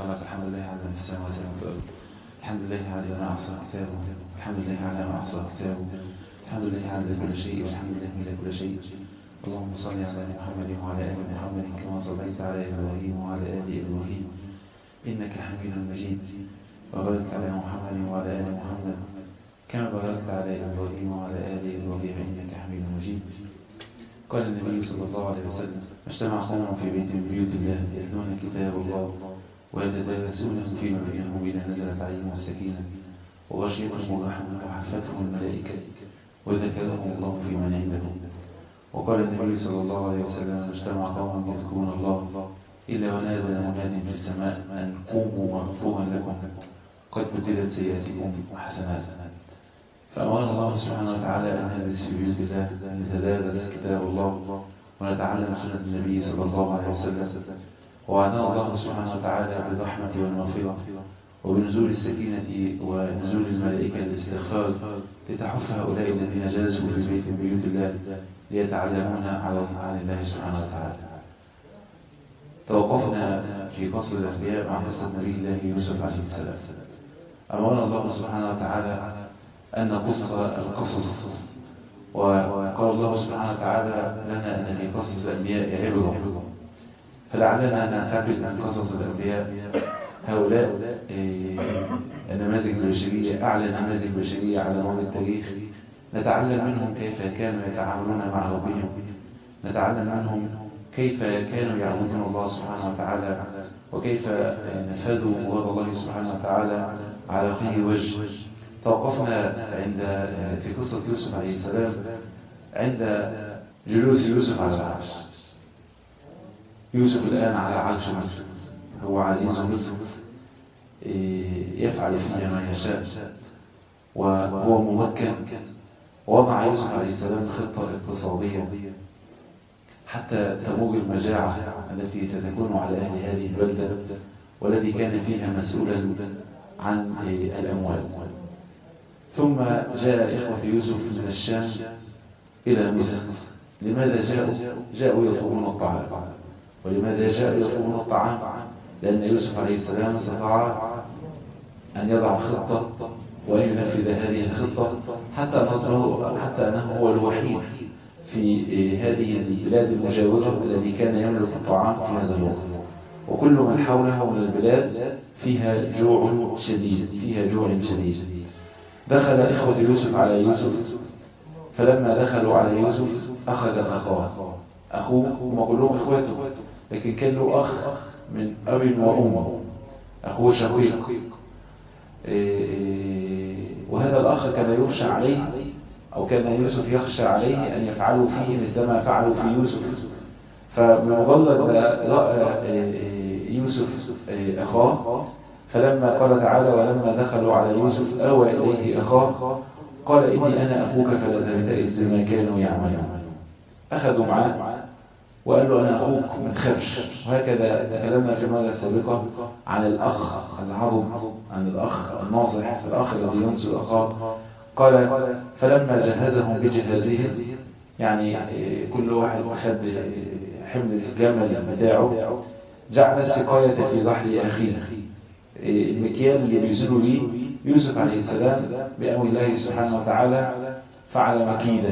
خلق الحمد لله على ما في السماوات وما في الأرض الحمد لله على ما أحصى كتابه الحمد لله على ما أحصى كتابه الحمد لله على كل شيء والحمد لله من كل شيء اللهم صل على محمد وعلى آل محمد كما صليت على إبراهيم وعلى آل إبراهيم إنك حميد مجيد وبارك على محمد وعلى آل محمد كما باركت على إبراهيم وعلى آل إبراهيم إنك حميد مجيد قال النبي صلى الله عليه وسلم اجتمع قوم في بيت من بيوت الله يتلون كتاب الله ويتدارسونه فيما بينهم إذا نزلت عليهم السكينة وغشيتهم الرحمة وحفتهم الملائكة وذكرهم الله في من عنده وقال النبي صلى الله عليه وسلم اجتمع قوم يذكرون الله إلا ونادى مناد في السماء أن قوموا مغفورا لكم قد بدلت سيئاتكم حسنات فأمرنا الله سبحانه وتعالى أن نجلس في بيوت الله نتدارس كتاب الله ونتعلم سنة النبي صلى الله عليه وسلم ووعدنا الله سبحانه وتعالى بالرحمة والمغفرة وبنزول السكينة ونزول الملائكة للاستغفار لتحف هؤلاء الذين جلسوا في بيت من بيوت الله ليتعلمون عن الله سبحانه وتعالى توقفنا في قصر الأنبياء مع قصة نبي الله يوسف عليه السلام أمرنا الله سبحانه وتعالى أن نقص القصص وقال الله سبحانه وتعالى لنا أن في قصص الأنبياء عبرة فلعلنا نعتقد من قصص الأنبياء هؤلاء النماذج البشرية أعلى نماذج بشرية على مر التاريخ نتعلم منهم كيف كانوا يتعاملون مع ربهم نتعلم منهم كيف كانوا يعبدون الله سبحانه وتعالى وكيف نفذوا مراد الله سبحانه وتعالى على خير وجه توقفنا عند في قصة يوسف عليه السلام عند جلوس يوسف على العرش يوسف الآن على عرش مصر هو عزيز مصر يفعل فيها ما يشاء وهو ممكن وضع يوسف عليه السلام خطة اقتصادية حتى تموج المجاعة التي ستكون على أهل هذه البلدة والذي كان فيها مسؤولا عن الأموال ثم جاء إخوة يوسف من الشام إلى مصر لماذا جاءوا؟ جاءوا يطلبون الطعام ولماذا جاءوا يطلبون الطعام؟ لأن يوسف عليه السلام استطاع أن يضع خطة وأن ينفذ هذه الخطة حتى نظره حتى أنه هو الوحيد في هذه البلاد المجاورة الذي كان يملك الطعام في هذا الوقت وكل من حوله من البلاد فيها جوع شديد فيها جوع شديد دخل إخوة يوسف على يوسف فلما دخلوا على يوسف أخذ أخاه أخوه هم كلهم إخواته لكن كان له أخ من أب وأم أخوه شقيق وهذا الأخ كان يخشى عليه أو كان يوسف يخشى عليه أن يفعلوا فيه مثل ما فعلوا في يوسف فبمجرد ما رأى يوسف أخاه فلما قال تعالى ولما دخلوا على يوسف أوى إليه أخاه قال إني أنا أخوك فلا تبتئس بما كانوا يعملون أخذوا معاه وقال له أنا أخوك ما تخافش وهكذا تكلمنا في المرة السابقة عن الأخ العظم عن الأخ الناصح الأخ الذي ينصر أخاه قال فلما جهزهم بجهازهم يعني كل واحد خد حمل الجمل بتاعه جعل السقاية في رحل أخيه المكيال اللي بيزنوا بيه يوسف عليه السلام بأمر الله سبحانه وتعالى فعل مكيدة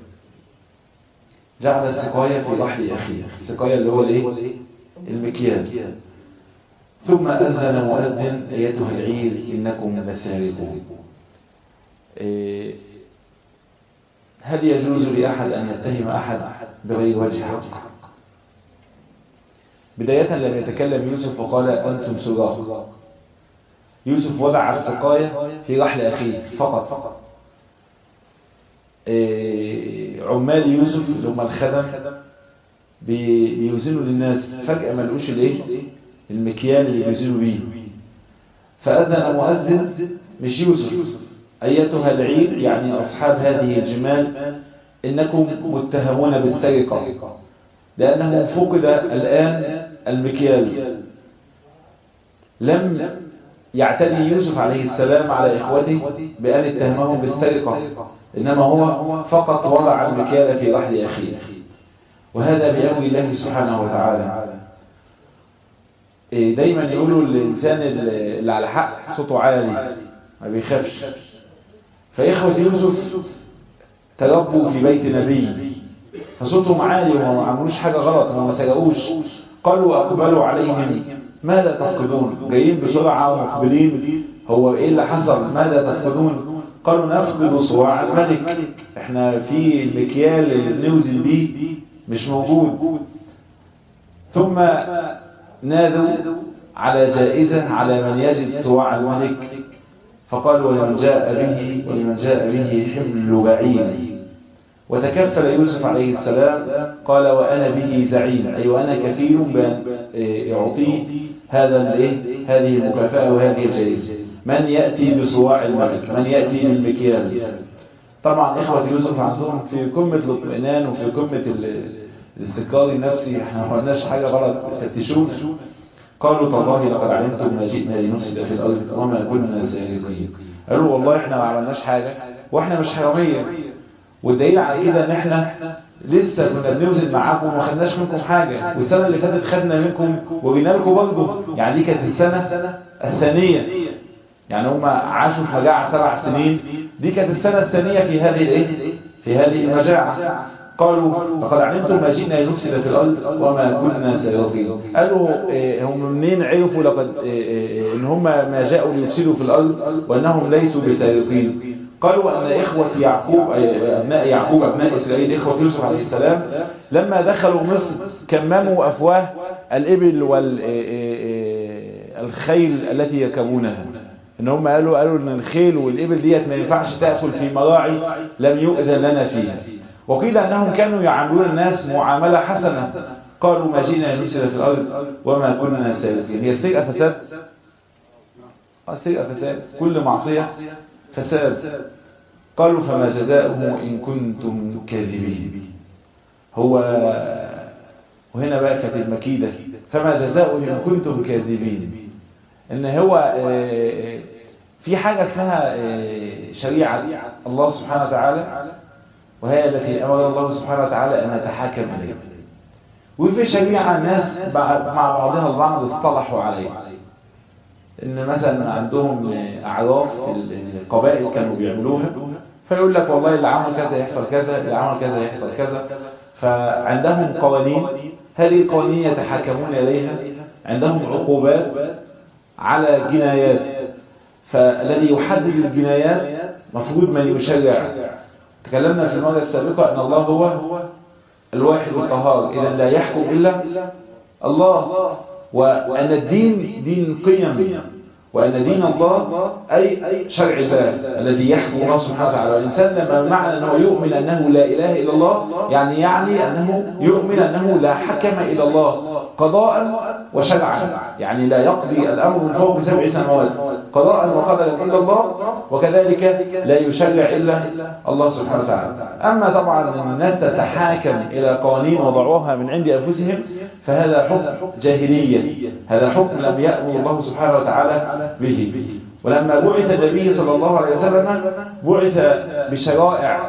جعل السقاية في رحل أخيه السقاية اللي هو الايه المكيال ثم أذن مؤذن أيتها العير إنكم لسارقون هل يجوز لأحد أن يتهم أحد بغير وجه حق بداية لم يتكلم يوسف وقال أنتم سراق يوسف وضع السقاية في رحل أخيه فقط عمال يوسف اللي هم الخدم بيوزنوا للناس فجأة ما لقوش الايه المكيال اللي بيوزنوا بيه فأذن مؤذن مش يوسف أيتها العير يعني أصحاب هذه الجمال إنكم متهمون بالسرقة لأنه فقد الآن المكيال لم يعتدي يوسف عليه السلام على إخوته بأن اتهمهم بالسرقة إنما هو فقط وضع المكيال في رحل أخيه وهذا بأمر الله سبحانه وتعالى إيه، دايما يقولوا الإنسان اللي اللي على حق صوته عالي ما بيخافش فإخوة يوسف تربوا في بيت نبي فصوتهم عالي وما ما عملوش حاجة غلط وما سرقوش قالوا أقبلوا عليهم ماذا تفقدون جايين بسرعة ومقبلين هو إيه اللي حصل ماذا تفقدون قالوا نفقد صواع الملك احنا في المكيال اللي نوزن بيه مش موجود ثم نادوا على جائزة على من يجد صواع الملك فقالوا ولمن جاء به ولمن جاء به حمل بعير وتكفل يوسف عليه السلام قال وأنا به زعيم أي وأنا كفيل بأن أعطيه هذا الايه هذه المكافأة وهذه الجائزة من يأتي بصواع الملك من يأتي بالمكيال طبعا إخوة يوسف عندهم في قمة الاطمئنان وفي قمة ال- الاستقرار النفسي احنا ما عملناش حاجة غلط فتشونا قالوا تالله لقد علمتم ما جئنا لنفسد في الأرض وما كنا سارقين قالوا والله احنا ما عملناش حاجة واحنا مش حرامية والدليل على كده ان احنا لسه كنا بنوزن معاكم وما خدناش منكم حاجة والسنة اللي فاتت خدنا منكم وجينا لكم برضه يعني دي كانت السنة الثانية يعني هم عاشوا في مجاعة سبع سنين دي كانت السنة الثانية في هذه الايه في هذه المجاعة قالوا لقد علمتم ما جئنا لنفسد في الأرض وما كنا سارقين قالوا إيه، هم منين عرفوا لقد إيه، إيه، ان هم ما جاءوا ليفسدوا في الأرض وأنهم ليسوا بسارقين قالوا أن إخوة يعقوب إيه، أبناء يعقوب أبناء إسرائيل إخوة يوسف عليه السلام لما دخلوا مصر كمموا أفواه الإبل والخيل التي يركبونها ان هم قالوا قالوا ان الخيل والابل ديت ما ينفعش تاكل في مراعي لم يؤذن لنا فيها وقيل انهم كانوا يعاملون الناس معامله حسنه قالوا ما جئنا لنفسد في الارض وما كنا سارقين هي السرقه فساد آه، السرقه فساد كل معصيه فساد قالوا فما جزاؤه ان كنتم كاذبين هو وهنا بقى كانت المكيده فما جزاؤه ان كنتم كاذبين ان هو آه، في حاجة اسمها آه، شريعة الله سبحانه وتعالى وهي التي أمر الله سبحانه وتعالى أن نتحاكم إليها وفي شريعة الناس بع- مع بعضها البعض اصطلحوا عليها ان مثلا عندهم آه، اعراف في القبائل كانوا بيعملوها فيقول لك والله اللي عمل كذا يحصل كذا اللي عمل كذا يحصل كذا فعندهم قوانين هذه القوانين يتحاكمون اليها عندهم عقوبات على جنايات فالذي يحدد الجنايات مفروض من يشرع تكلمنا في المرة السابقة أن الله هو الواحد القهار إذا لا يحكم إلا الله وأن الدين دين قيم وأن دين الله أي شرع الله الذي يحكم الله سبحانه وتعالى والإنسان لما معنى أنه يؤمن أنه لا إله إلا الله يعني يعني أنه يؤمن أنه لا حكم إلى الله قضاء وشرعا يعني لا يقضي الأمر من فوق سبع سنوات قضاء وقدرا إلا الله وكذلك لا يشرع إلا الله سبحانه وتعالى أما طبعا أن الناس تتحاكم إلى قوانين وضعوها من عند أنفسهم فهذا حكم جاهلية هذا حكم لم يأمر الله سبحانه وتعالى به ولما بعث النبي صلى الله عليه وسلم بعث بشرائع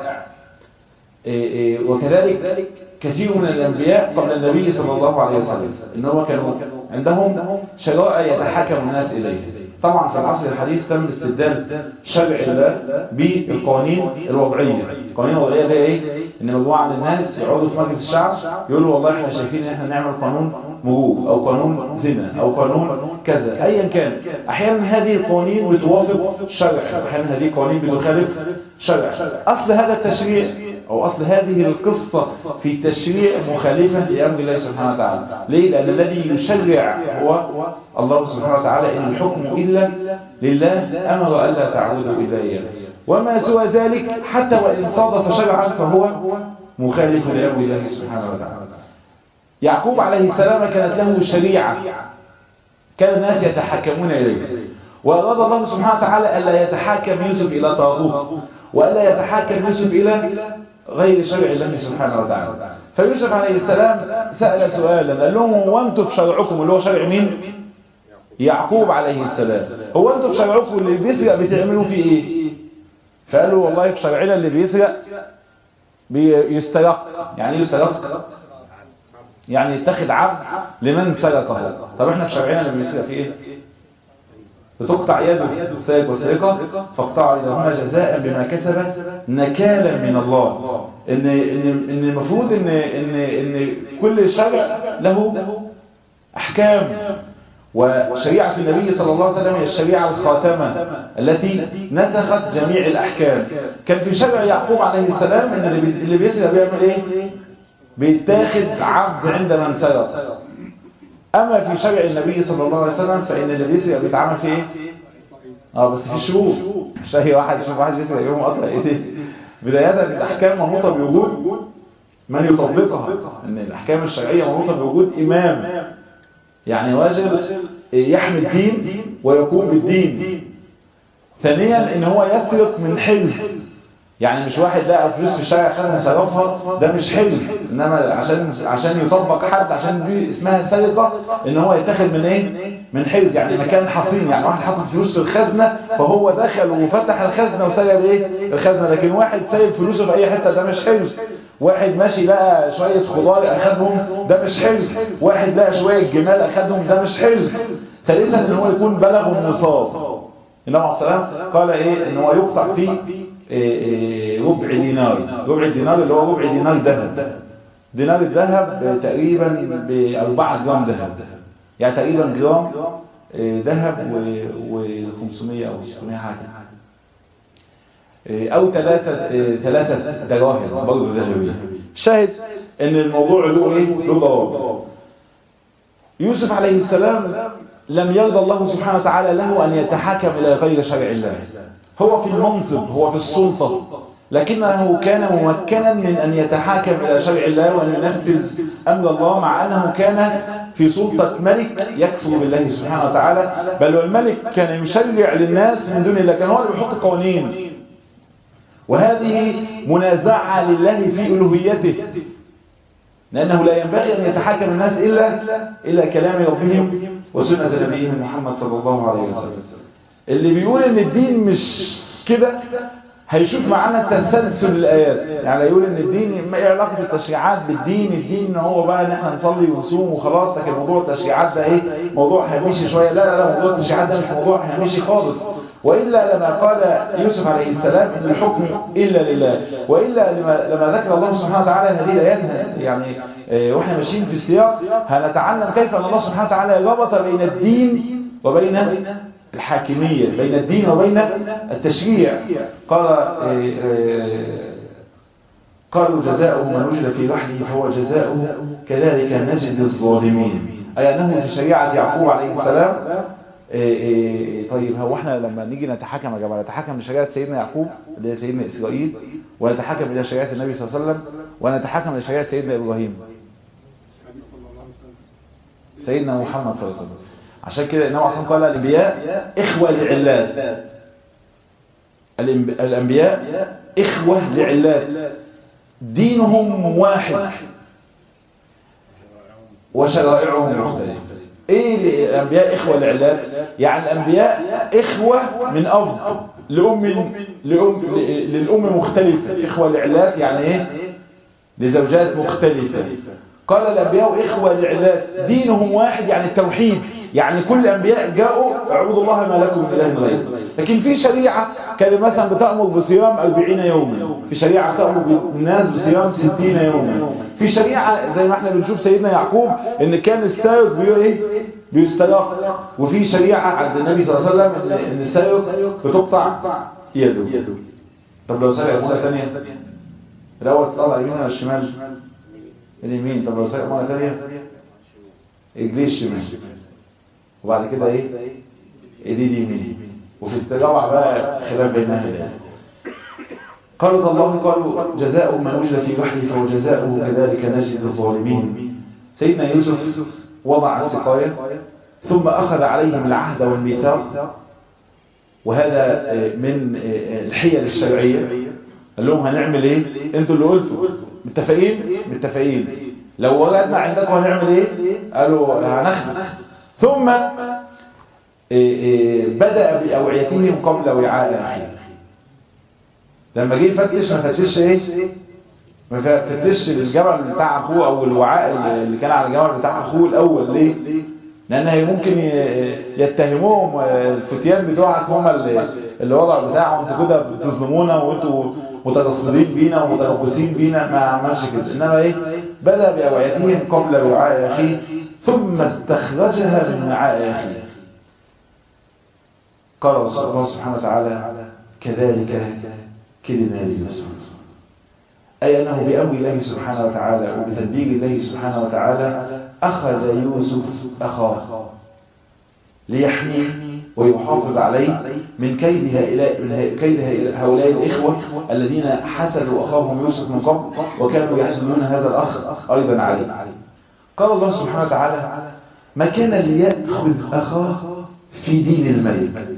إيه إيه وكذلك كثير من الأنبياء قبل النبي صلى الله عليه وسلم إنهم كانوا عندهم شرائع يتحكم الناس إليها طبعا في العصر الحديث تم استبدال شرع الله بالقوانين الوضعية القوانين الوضعية اللي هي ايه ان مجموعة من الناس يقعدوا في مجلس الشعب يقولوا والله احنا شايفين ان احنا نعمل قانون مرور او قانون زنا او قانون كذا ايا كان احيانا هذه القوانين بتوافق شرع احيانا هذه القوانين بتخالف شرع اصل هذا التشريع أو أصل هذه القصة في التشريع مخالفة لأمر الله سبحانه وتعالى ليه؟ لأن الذي يشرع هو الله سبحانه وتعالى إن الحكم إلا لله أمر ألا تعبدوا إلا إياه وما سوى ذلك حتى وإن صادف شرعا فهو مخالف لأمر الله سبحانه وتعالى يعقوب عليه السلام كانت له شريعة كان الناس يتحكمون إليه وأراد الله سبحانه وتعالى ألا يتحاكم يوسف إلى طاغوت وألا يتحاكم يوسف إلى غير شرع الله سبحانه وتعالى فيوسف عليه السلام سأل سؤالا قال لهم هو أنتم في شرعكم اللي هو شرع مين؟ يعقوب عليه السلام هو أنتم في شرعكم اللي بيسرق بتعملوا فيه إيه؟ فقالوا والله في شرعنا اللي بيسرق بيسترق يعني ايه يسترق؟ يعني يتخذ عبد لمن سرقه طب احنا في شرعنا لما بيسرق في ايه بتقطع يده السارق والسارقة فاقطعوا يدهما جزاء بما كسبت نكالا من الله ان ان ان المفروض ان ان ان كل شرع له احكام وشريعة النبي صلى الله عليه وسلم هي الشريعة الخاتمة التي نسخت جميع الأحكام كان في شرع يعقوب عليه السلام ان اللي بي- اللي بيسرق بيعمل ايه بيتاخد عبد عند من سرق اما في شرع النبي صلى الله عليه وسلم فان اللي بيسرق بيتعامل في ايه اه بس في شروط مش اي واحد يشوف واحد يسرق يقوم قطع ايديه بداية الاحكام مربوطة بوجود من يطبقها ان الاحكام الشرعية مربوطة بوجود امام يعني واجب يحمي الدين ويقوم بالدين ثانيا ان هو يسرق من حرز يعني مش واحد لقى فلوس في الشارع خدها صرفها ده مش حرز انما عشان عشان يطبق حد عشان دي اسمها سرقه ان هو يتاخد من ايه من حرز يعني مكان حصين يعني واحد حاطط فلوس في الخزنه فهو دخل وفتح الخزنه وسرق ايه الخزنه لكن واحد سايب فلوسه في اي حته ده مش حرز واحد ماشي لقى شويه خضار اخدهم ده مش حرز واحد لقى شويه جمال اخدهم ده مش حرز ثالثا ان هو يكون بلغ النصاب النبي عليه السلام قال ايه ان هو يقطع فيه إيه إيه ربع دينار ربع دينار اللي هو ربع دينار ذهب دينار الذهب تقريبا ب 4 جرام ذهب يعني تقريبا جرام إيه ذهب و 500 او 600 حاجه إيه او ثلاثه ثلاثه دراهم برضه ذهبيه شاهد ان الموضوع له ايه له ضوابط يوسف عليه السلام لم يرضى الله سبحانه وتعالى له ان يتحاكم الى غير شرع الله هو في المنصب هو في السلطة لكنه كان ممكنا من أن يتحاكم إلى شرع الله وأن ينفذ أمر الله مع أنه كان في سلطة ملك يكفر بالله سبحانه وتعالى بل والملك كان يشرع للناس من دون الله كان هو اللي بيحط قوانين وهذه منازعة لله في ألوهيته لأنه لا ينبغي أن يتحاكم الناس إلا إلا كلام ربهم وسنة نبيهم محمد صلى الله عليه وسلم اللي بيقول ان الدين مش كده هيشوف معانا تسلسل الايات يعني يقول ان الدين ما ايه علاقه التشريعات بالدين الدين ان هو بقى ان احنا نصلي ونصوم وخلاص لكن موضوع التشريعات ده ايه موضوع هيمشي شويه لا لا لا موضوع التشريعات ده مش موضوع هيمشي خالص والا لما قال يوسف عليه السلام ان الحكم الا لله والا لما لما ذكر الله سبحانه وتعالى هذه الايات يعني واحنا ماشيين في السياق هنتعلم كيف ان الله سبحانه وتعالى ربط بين الدين وبين الحاكمية بين الدين وبين التشريع قال قالوا جزاؤه من وجد في رحله فهو جزاؤه كذلك نجزي الظالمين أي أنه في شريعة يعقوب عليه السلام طيب هو احنا لما نيجي نتحكم يا جماعه نتحكم لشريعه سيدنا يعقوب اللي هي سيدنا اسرائيل ونتحكم الى شريعه النبي صلى الله عليه وسلم ونتحكم لشريعه سيدنا ابراهيم سيدنا محمد صلى الله عليه وسلم عشان كده النبي عليه قال الانبياء اخوه لعلات الانبياء اخوه لعلات دينهم واحد وشرائعهم مختلفه ايه الانبياء اخوه لعلات يعني الانبياء اخوه من اب لام لام للام مختلفه اخوه لعلات يعني ايه لزوجات مختلفه قال الانبياء اخوه لعلات دينهم واحد يعني التوحيد يعني كل الانبياء جاءوا اعبدوا الله ما لكم من اله غيره لكن في شريعه كان مثلا بتامر بصيام 40 يوما في شريعه بتامر الناس بصيام 60 يوما في شريعه زي ما احنا بنشوف سيدنا يعقوب ان كان السارق بيقول ايه بيسترق وفي شريعه عند النبي صلى الله عليه وسلم ان السارق بتقطع يده طب لو سرق مره ثانيه الاول تطلع اليمين ولا الشمال اليمين طب لو سرق مره ثانيه رجليه الشمال وبعد كده ايه ايديه اليمين وفي التجرع بقى خلاف بين اهل العلم قالوا الله قالوا جزاء من وجد في بحره فهو جزاؤه كذلك نجد الظالمين سيدنا يوسف وضع السقاية ثم أخذ عليهم العهد والميثاق وهذا من الحيل الشرعية قال لهم هنعمل ايه انتوا اللي قلتوا متفقين متفقين لو وجدنا عندكم هنعمل ايه قالوا هنخدم ثم بدأ بأوعيتهم قبل وعاء أخيه لما جه يفتش ما فتشش ايه ما فتش الجمل بتاع اخوه او الوعاء اللي كان على الجمل بتاع اخوه الاول ليه لان هي ممكن يتهموهم الفتيان بتوعك هم اللي اللي وضع بتاعه وانتوا كده بتظلمونا وانتوا مترصدين بينا ومتربصين بينا ما عملش كده انما ايه بدا باوعيتهم قبل وعاء اخيه ثم استخرجها من وعاء اخيه قال الله سبحانه وتعالى كذلك كدنا ليوسف أي أنه بأمر الله سبحانه وتعالى وبتدبير الله سبحانه وتعالى أخذ يوسف أخاه ليحميه ويحافظ عليه من كيد هؤلاء من كيد هؤلاء الإخوة الذين حسدوا أخاهم يوسف من قبل وكانوا يحسدون هذا الأخ أيضا عليه قال الله سبحانه وتعالى ما كان ليأخذ أخاه في دين الملك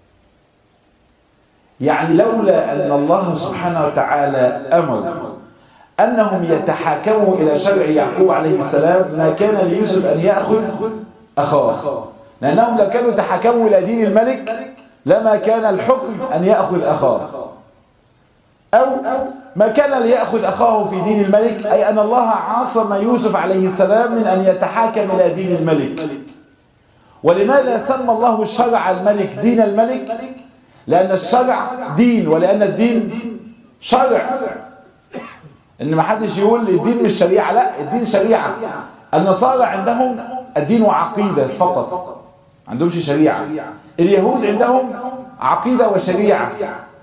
يعني لولا أن الله سبحانه وتعالى أمر أنهم يتحاكموا إلى شرع يعقوب عليه السلام ما كان ليوسف أن يأخذ أخاه لأنهم لو كانوا تحاكموا إلى دين الملك لما كان الحكم أن يأخذ أخاه أو ما كان ليأخذ أخاه في دين الملك أي أن الله عاصم يوسف عليه السلام من أن يتحاكم إلى دين الملك ولماذا سمى الله الشرع الملك دين الملك لأن الشرع دين ولأن الدين شرع إن ما حدش يقول الدين مش شريعة لا الدين شريعة النصارى عندهم الدين وعقيدة فقط ما عندهمش شريعة اليهود عندهم عقيدة وشريعة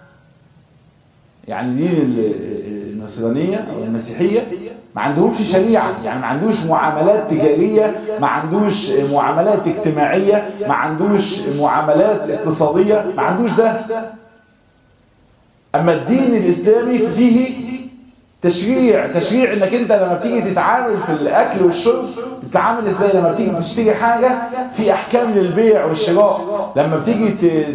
يعني دين النصرانية أو المسيحية ما عندهمش شريعة يعني ما عندوش معاملات تجارية ما عندوش معاملات اجتماعية ما عندوش معاملات اقتصادية ما عندوش ده أما الدين الإسلامي فيه تشريع تشريع انك انت لما بتيجي تتعامل في الاكل والشرب تتعامل ازاي لما بتيجي تشتري حاجة في احكام للبيع والشراء لما بتيجي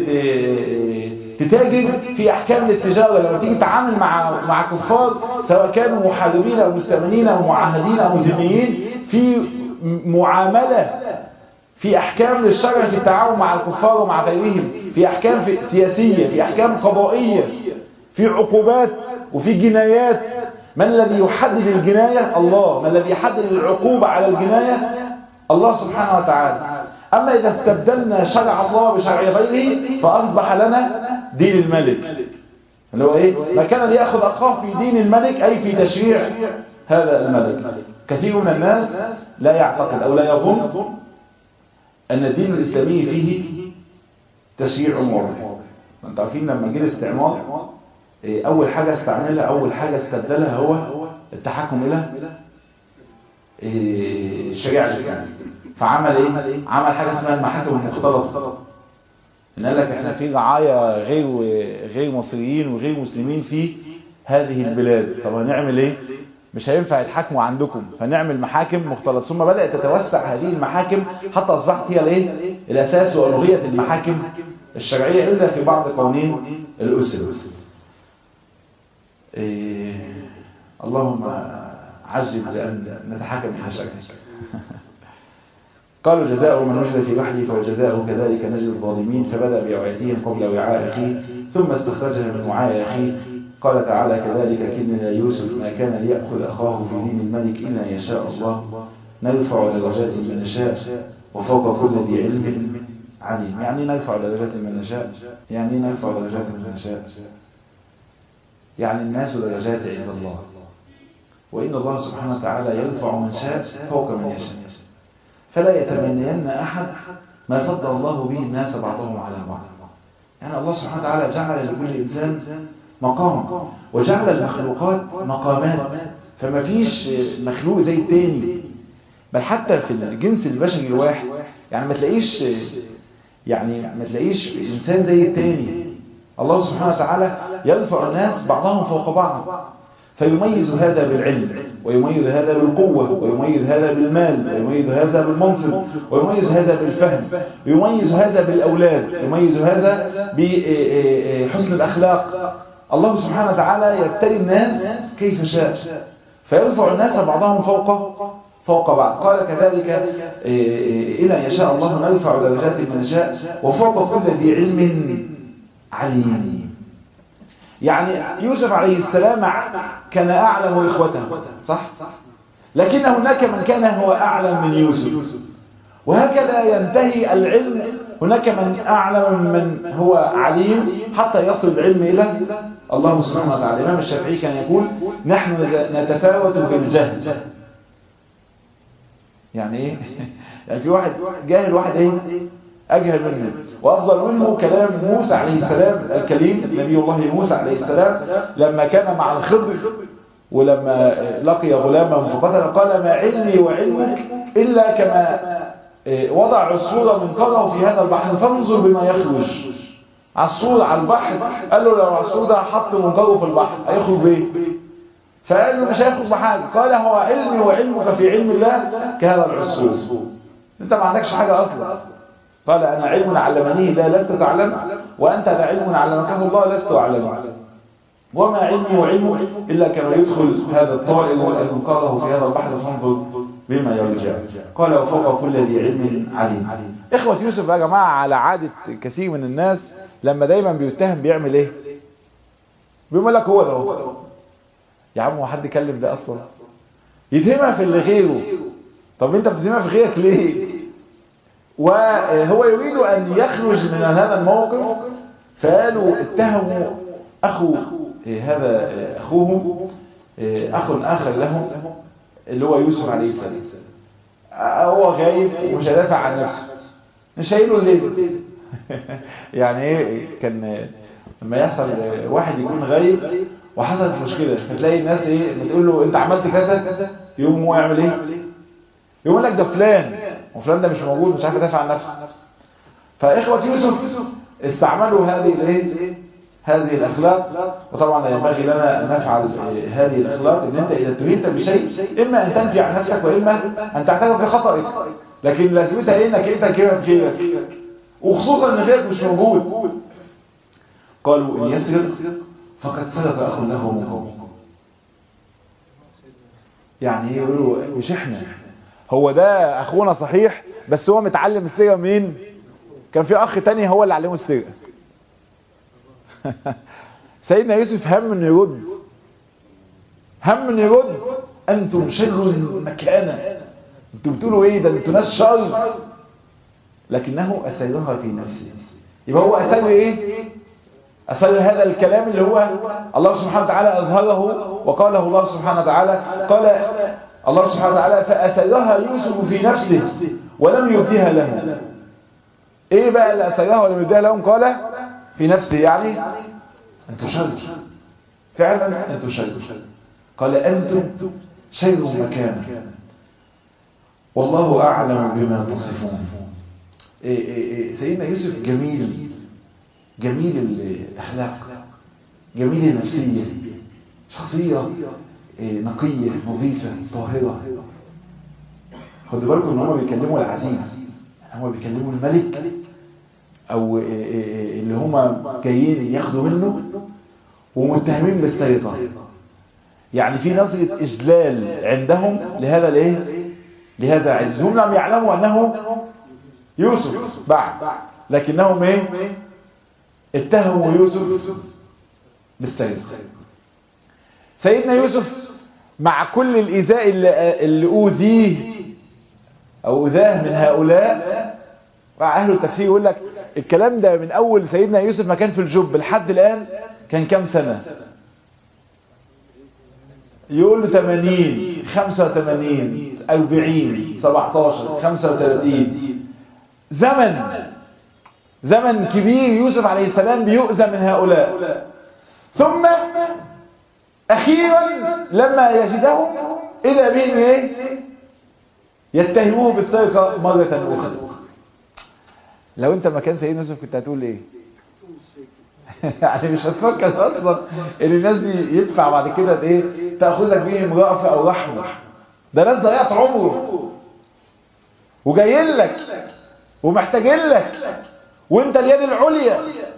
تتاجر في احكام للتجاره لما تيجي تتعامل مع مع كفار سواء كانوا محاربين او مستأمنين او معاهدين او ذميين في معامله في احكام للشرع في التعاون مع الكفار ومع غيرهم في احكام في سياسيه في احكام قضائيه في عقوبات وفي جنايات من الذي يحدد الجنايه الله من الذي يحدد العقوبه على الجنايه الله سبحانه وتعالى أما إذا استبدلنا شرع الله بشرع غيره فأصبح لنا دين الملك اللي هو إيه؟ ما كان ليأخذ أخاه في دين الملك أي في تشريع هذا الملك كثير من الناس لا يعتقد أو لا يظن أن الدين الإسلامي فيه تشريع واضح أنت عارفين لما جه الاستعمار أول حاجة استعملها أول حاجة استبدلها هو التحكم إلى الشريعة الإسلامية فعمل ايه عمل حاجه اسمها المحاكم المختلطه ان قال لك احنا في رعايا غير غير مصريين وغير مسلمين في هذه البلاد طب هنعمل ايه مش هينفع يتحاكموا عندكم فنعمل محاكم مختلطه ثم بدات تتوسع هذه المحاكم حتى اصبحت هي الايه الاساس والوهيه المحاكم الشرعيه الا في بعض قوانين الاسره إيه اللهم عجل لان نتحاكم حاشاك قالوا جزاء من وجد في رحله فوجزاءه كذلك نجد الظالمين فبدأ بأوعيتهم قبل وعاء أخيه ثم استخرجها من وعاء أخيه قال تعالى كذلك كدنا يوسف ما كان ليأخذ أخاه في دين الملك إلا يشاء الله نرفع درجات من نشاء وفوق كل ذي علم عليم يعني نرفع درجات من نشاء يعني نرفع درجات من نشاء يعني الناس درجات عند الله وإن الله سبحانه وتعالى يرفع من شاء فوق من يشاء فلا يتمنين أحد ما فضل الله به الناس بعضهم على بعض يعني الله سبحانه وتعالى جعل لكل إنسان مقام وجعل المخلوقات مقامات فما فيش مخلوق زي التاني بل حتى في الجنس البشري الواحد يعني ما تلاقيش يعني ما تلاقيش إنسان زي التاني الله سبحانه وتعالى يرفع الناس بعضهم فوق بعض فيميز هذا بالعلم ويميز هذا بالقوة ويميز هذا بالمال ويميز هذا بالمنصب ويميز هذا بالفهم ويميز هذا بالأولاد ويميز هذا بحسن الأخلاق الله سبحانه وتعالى يبتلي الناس كيف شاء فيرفع الناس بعضهم فوق فوق بعض قال كذلك إلى يشاء الله نرفع درجات من نشاء وفوق كل ذي علم عليم يعني يوسف عليه السلام كان أعلم إخوته صح؟ لكن هناك من كان هو أعلم من يوسف وهكذا ينتهي العلم هناك من أعلم من هو عليم حتى يصل العلم إلى الله سبحانه وتعالى الإمام الشافعي كان يقول نحن نتفاوت في الجهل يعني إيه؟ يعني في واحد جاهل واحد إيه؟ أجهل منه وأفضل منه كلام موسى عليه السلام الكليم نبي الله موسى عليه السلام لما كان مع الخضر ولما لقي غلاما فقتل قال ما علمي وعلمك إلا كما وضع عصفورا منقره في هذا البحر فانظر بما يخرج عصفور على البحر قال له لو العصفور ده حط منقره في البحر هيخرج بايه فقال له مش هيخرج بحاجه قال هو علمي وعلمك في علم الله كهذا العصفور انت ما عندكش حاجه اصلا قال انا علم علمنيه لا لست تعلم وانت لا علم علمكه الله لست اعلمه وما علمي وعلمك الا كما يدخل هذا الطائر المنقره في هذا البحر فانظر بما يرجع قال وفوق كل ذي علم عليم اخوة يوسف يا جماعة على عادة كثير من الناس لما دايما بيتهم بيعمل ايه بيقول لك هو ده هو يا عم هو حد يكلم ده اصلا يتهمها في اللي غيره طب انت بتتهمها في غيرك ليه وهو يريد ان يخرج من هذا الموقف فقالوا اتهموا اخو هذا اخوهم اخ اخر لهم اللي هو يوسف عليه السلام هو غايب ومش هيدافع عن نفسه مش شايله الليل يعني ايه كان لما يحصل واحد يكون غايب وحصلت مشكله فتلاقي الناس ايه بتقول له انت عملت كذا يقوم هو يعمل ايه يقول لك ده فلان وفلان ده مش موجود مش عارف يدافع عن نفسه فاخوه يوسف استعملوا هذه الايه هذه الاخلاق وطبعا ينبغي لنا ان نفعل هذه الاخلاق ان انت اذا اتهمت بشيء اما ان تنفي عن نفسك واما ان تعترف بخطئك لكن لازمتها ايه انك انت كده بخيرك وخصوصا ان غيرك مش موجود قالوا ان يسرق فقد سرق اخ له من قومه يعني ايه يقولوا مش احنا هو ده اخونا صحيح بس هو متعلم السرقه مين كان في اخ تاني هو اللي علمه السرقه سيدنا يوسف هم انه يرد هم انه يرد انتم شر مكانه انتم بتقولوا ايه ده انتم ناس شر لكنه اسرها في نفسه يبقى هو اسر ايه اسر هذا الكلام اللي هو الله سبحانه وتعالى اظهره وقاله الله سبحانه وتعالى قال الله سبحانه وتعالى فاسرها يوسف في نفسه ولم يبديها له ايه بقى اللي اسرها ولم يبديها لهم قال في نفسه يعني انتم شر فعلا انتم شر قال انتم شر مكانا والله اعلم بما تصفون إيه إيه إيه سيدنا يوسف جميل جميل الاخلاق جميل النفسيه شخصيه نقيه نظيفه طاهره خدوا بالكم ان هم بيكلموا العزيز هم بيكلموا الملك او اللي هم جايين ياخدوا منه ومتهمين بالسرقه يعني في نظره اجلال عندهم لهذا الايه لهذا العز هم لم يعلموا انه يوسف بعد لكنهم ايه اتهموا يوسف بالسرقه سيدنا يوسف مع كل الايذاء اللي, اللي اوذيه او اذاه من هؤلاء اهل التفسير يقول لك الكلام ده من اول سيدنا يوسف ما كان في الجب لحد الان كان كام سنه يقول له 80 85 40 17 35 زمن زمن كبير يوسف عليه السلام بيؤذى من هؤلاء ثم اخيرا لما يجدهم اذا بهم ايه يتهموه بالسرقه مره اخرى لو انت مكان سيدنا يوسف كنت هتقول ايه يعني مش هتفكر اصلا ان الناس دي يدفع بعد كده ايه تاخذك بيهم رأفه او رحمه ده ناس ضيعت عمره وجايين لك ومحتاجين لك وانت اليد العليا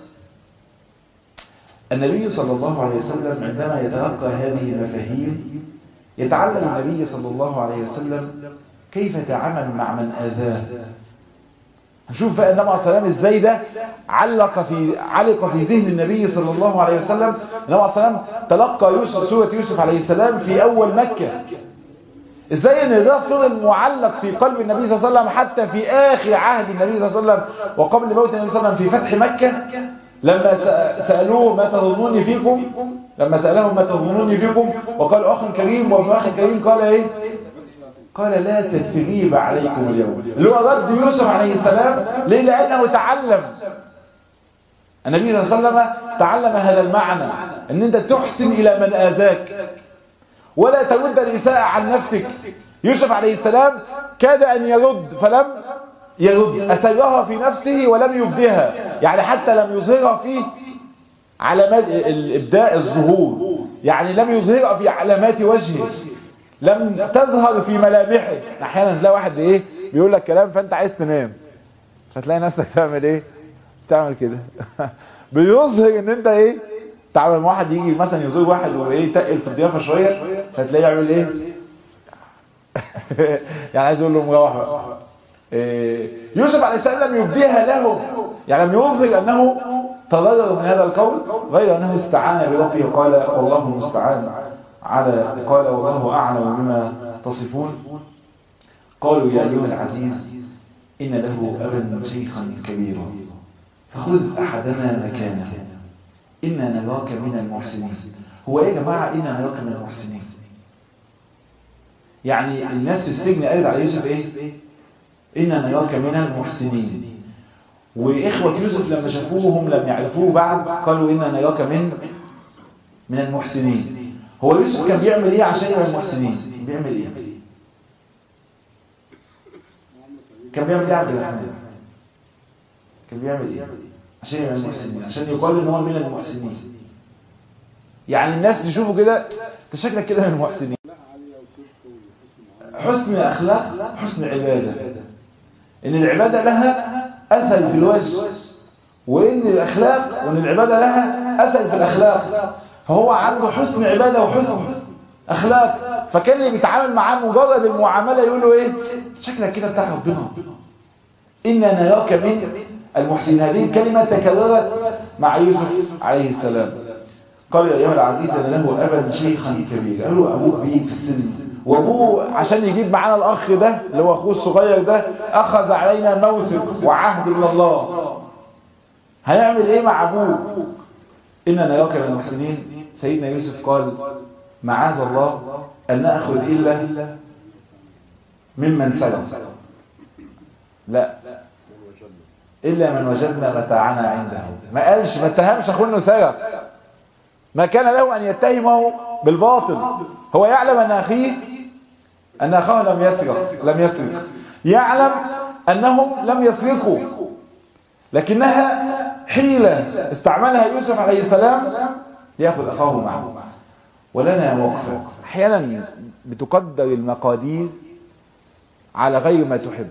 النبي صلى الله عليه وسلم عندما يتلقى هذه المفاهيم يتعلم النبي صلى الله عليه وسلم كيف يتعامل مع من اذاه هنشوف بقى النبي عليه الصلاه والسلام ازاي ده علق في علق في ذهن النبي صلى الله عليه وسلم النبي عليه الصلاه والسلام تلقى يوسف سوره يوسف عليه السلام في اول مكه ازاي ان ده فضل معلق في قلب النبي صلى الله عليه وسلم حتى في اخر عهد النبي صلى الله عليه وسلم وقبل موت النبي صلى الله عليه وسلم في فتح مكه لما سالوه ما تظنوني فيكم لما سالهم ما تظنوني فيكم وقال اخ كريم وابن اخ كريم قال ايه قال لا تثريب عليكم اليوم اللي هو رد يوسف عليه السلام ليه لانه تعلم النبي صلى الله عليه وسلم تعلم هذا المعنى ان انت تحسن الى من اذاك ولا ترد الإساءة عن نفسك يوسف عليه السلام كاد أن يرد فلم يرد أسرها في نفسه ولم يبدها يعني حتى لم يظهرها في علامات الإبداء الظهور يعني لم يظهرها في علامات وجهه لم تظهر في ملامحه أحيانا تلاقي واحد إيه بيقول لك كلام فأنت عايز تنام فتلاقي نفسك تعمل إيه تعمل كده بيظهر ان انت ايه تعمل واحد يجي مثلا يزور واحد وايه يتقل في الضيافه شويه فتلاقيه يعمل ايه يعني عايز يقول له مروح بقى إيه يوسف عليه السلام لم يبديها له يعني لم يظهر انه تضرر من هذا القول غير انه استعان بربه وقال والله المستعان على قال والله اعلم بما تصفون قالوا يا ايها العزيز ان له ابا شيخا كبيرا فخذ احدنا مكانه إنا نراك من المحسنين هو إيه يا جماعة إنا نراك من المحسنين يعني الناس في السجن قالت على يوسف إيه إنا نراك من المحسنين وإخوة يوسف لما شافوهم لم يعرفوه بعد قالوا إنا نراك من من المحسنين هو يوسف كان بيعمل إيه عشان يبقى المحسنين بيعمل إيه كان بيعمل إيه عبد الرحمن كان بيعمل إيه عشان يبقى المحسنين عشان يقال ان هو من المحسنين يعني الناس تشوفه كده انت شكلك كده من المحسنين حسن اخلاق حسن عباده ان العباده لها اثر في الوجه وان الاخلاق وان العباده لها اثر في الاخلاق فهو عنده حسن عباده وحسن اخلاق فكان اللي بيتعامل معاه مجرد المعامله يقول له ايه شكلك كده بتاع ربنا انا نراك من المحسنين هذه الكلمة تكررت مع يوسف عليه السلام قال يا أيها العزيز أن له أبا شيخا كبيرا قالوا أبوه كبير في السن وأبوه عشان يجيب معانا الأخ ده اللي هو أخوه الصغير ده أخذ علينا موثق وعهد من الله هنعمل إيه مع أبوه إننا نراك من المحسنين سيدنا يوسف قال معاذ الله أن نأخذ إلا ممن سلم لا إلا من وجدنا متاعنا عنده ما قالش ما اتهمش أخوه إنه سرق ما كان له أن يتهمه بالباطل هو يعلم أن أخيه أن أخاه لم يسرق لم يسرق يعلم أنهم لم يسرقوا لكنها حيلة استعملها يوسف عليه السلام ليأخذ أخاه معه ولنا موقفة أحيانا بتقدر المقادير على غير ما تحب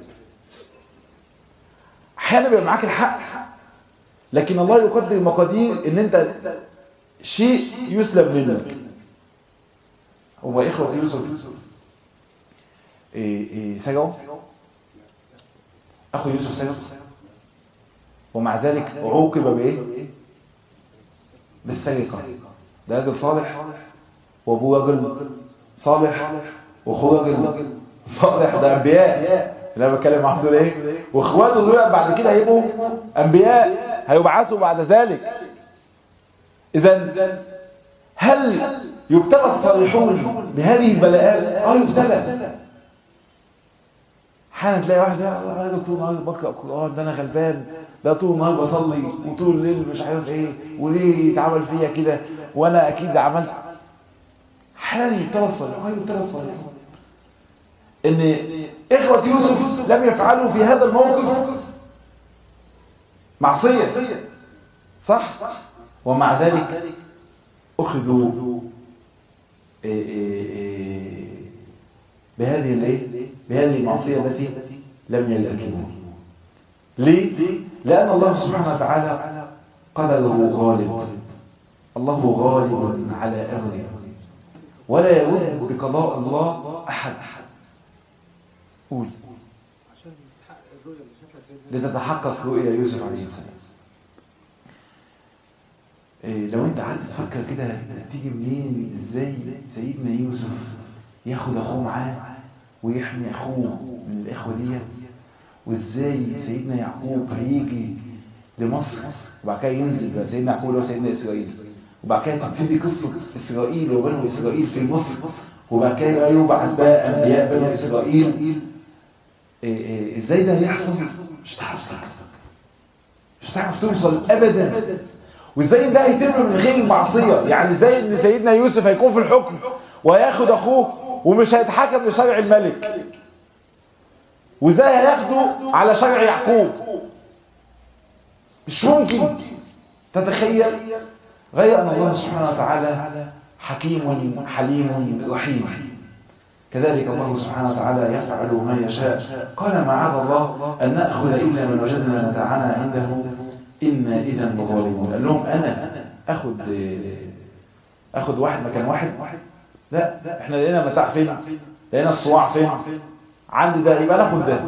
احيانا بيبقى معاك الحق لكن الله يقدر المقادير ان انت شيء يسلب منك هو اخوة يوسف إيه إيه سجعوا اخو يوسف سجع ومع ذلك عوقب بايه بالسرقة ده راجل صالح وابوه راجل صالح واخوه راجل صالح ده انبياء اللي انا بتكلم معاهم دول ايه واخواته دول بعد كده هيبقوا انبياء هيبعثوا بعد ذلك اذا هل يبتلى الصالحون بهذه البلاءات اه يبتلى احيانا تلاقي واحد يا الله راجل طول النهار بقرا قران ده انا غلبان ده طول النهار بصلي وطول الليل مش عارف ايه وليه يتعمل فيا كده وانا اكيد عملت احيانا يبتلى الصالحون اه يبتلى الصالحون ان اخوة يوسف لم يفعلوا في هذا الموقف معصية صح ومع ذلك اخذوا بهذه الايه بهذه المعصية التي لم يرتكبوها ليه لان الله سبحانه وتعالى قدره غالب الله غالب على امره ولا يرد بقضاء الله احد قول عشان تحقق الرؤيه اللي شافها لتتحقق رؤيا يوسف عليه السلام إيه لو انت قعدت تفكر كده تيجي منين ازاي سيدنا يوسف ياخد اخوه معاه ويحمي اخوه من الاخوه ديت وازاي سيدنا يعقوب هيجي لمصر وبعد كده ينزل بقى سيدنا يعقوب اللي هو سيدنا اسرائيل وبعد كده تبتدي قصه اسرائيل وبنو اسرائيل في مصر وبعد كده يبعث بقى انبياء بنو اسرائيل إيه إيه ازاي ده هيحصل مش هتعرف مش هتعرف توصل ابدا وازاي ده هيتم من غير معصيه يعني ازاي ان سيدنا يوسف هيكون في الحكم وهياخد اخوه ومش هيتحكم لشرع الملك وازاي هياخده على شرع يعقوب مش ممكن تتخيل غير ان الله سبحانه وتعالى حكيم حليم رحيم كذلك الله سبحانه وتعالى يفعل ما يشاء قال معاذ الله أن نأخذ إلا من وجدنا متاعنا عنده إنا إذا لظالمون قال لهم أنا أخذ أخذ واحد مكان واحد لا احنا لقينا متاع فين لقينا الصواع فين عندي ده يبقى ناخد ده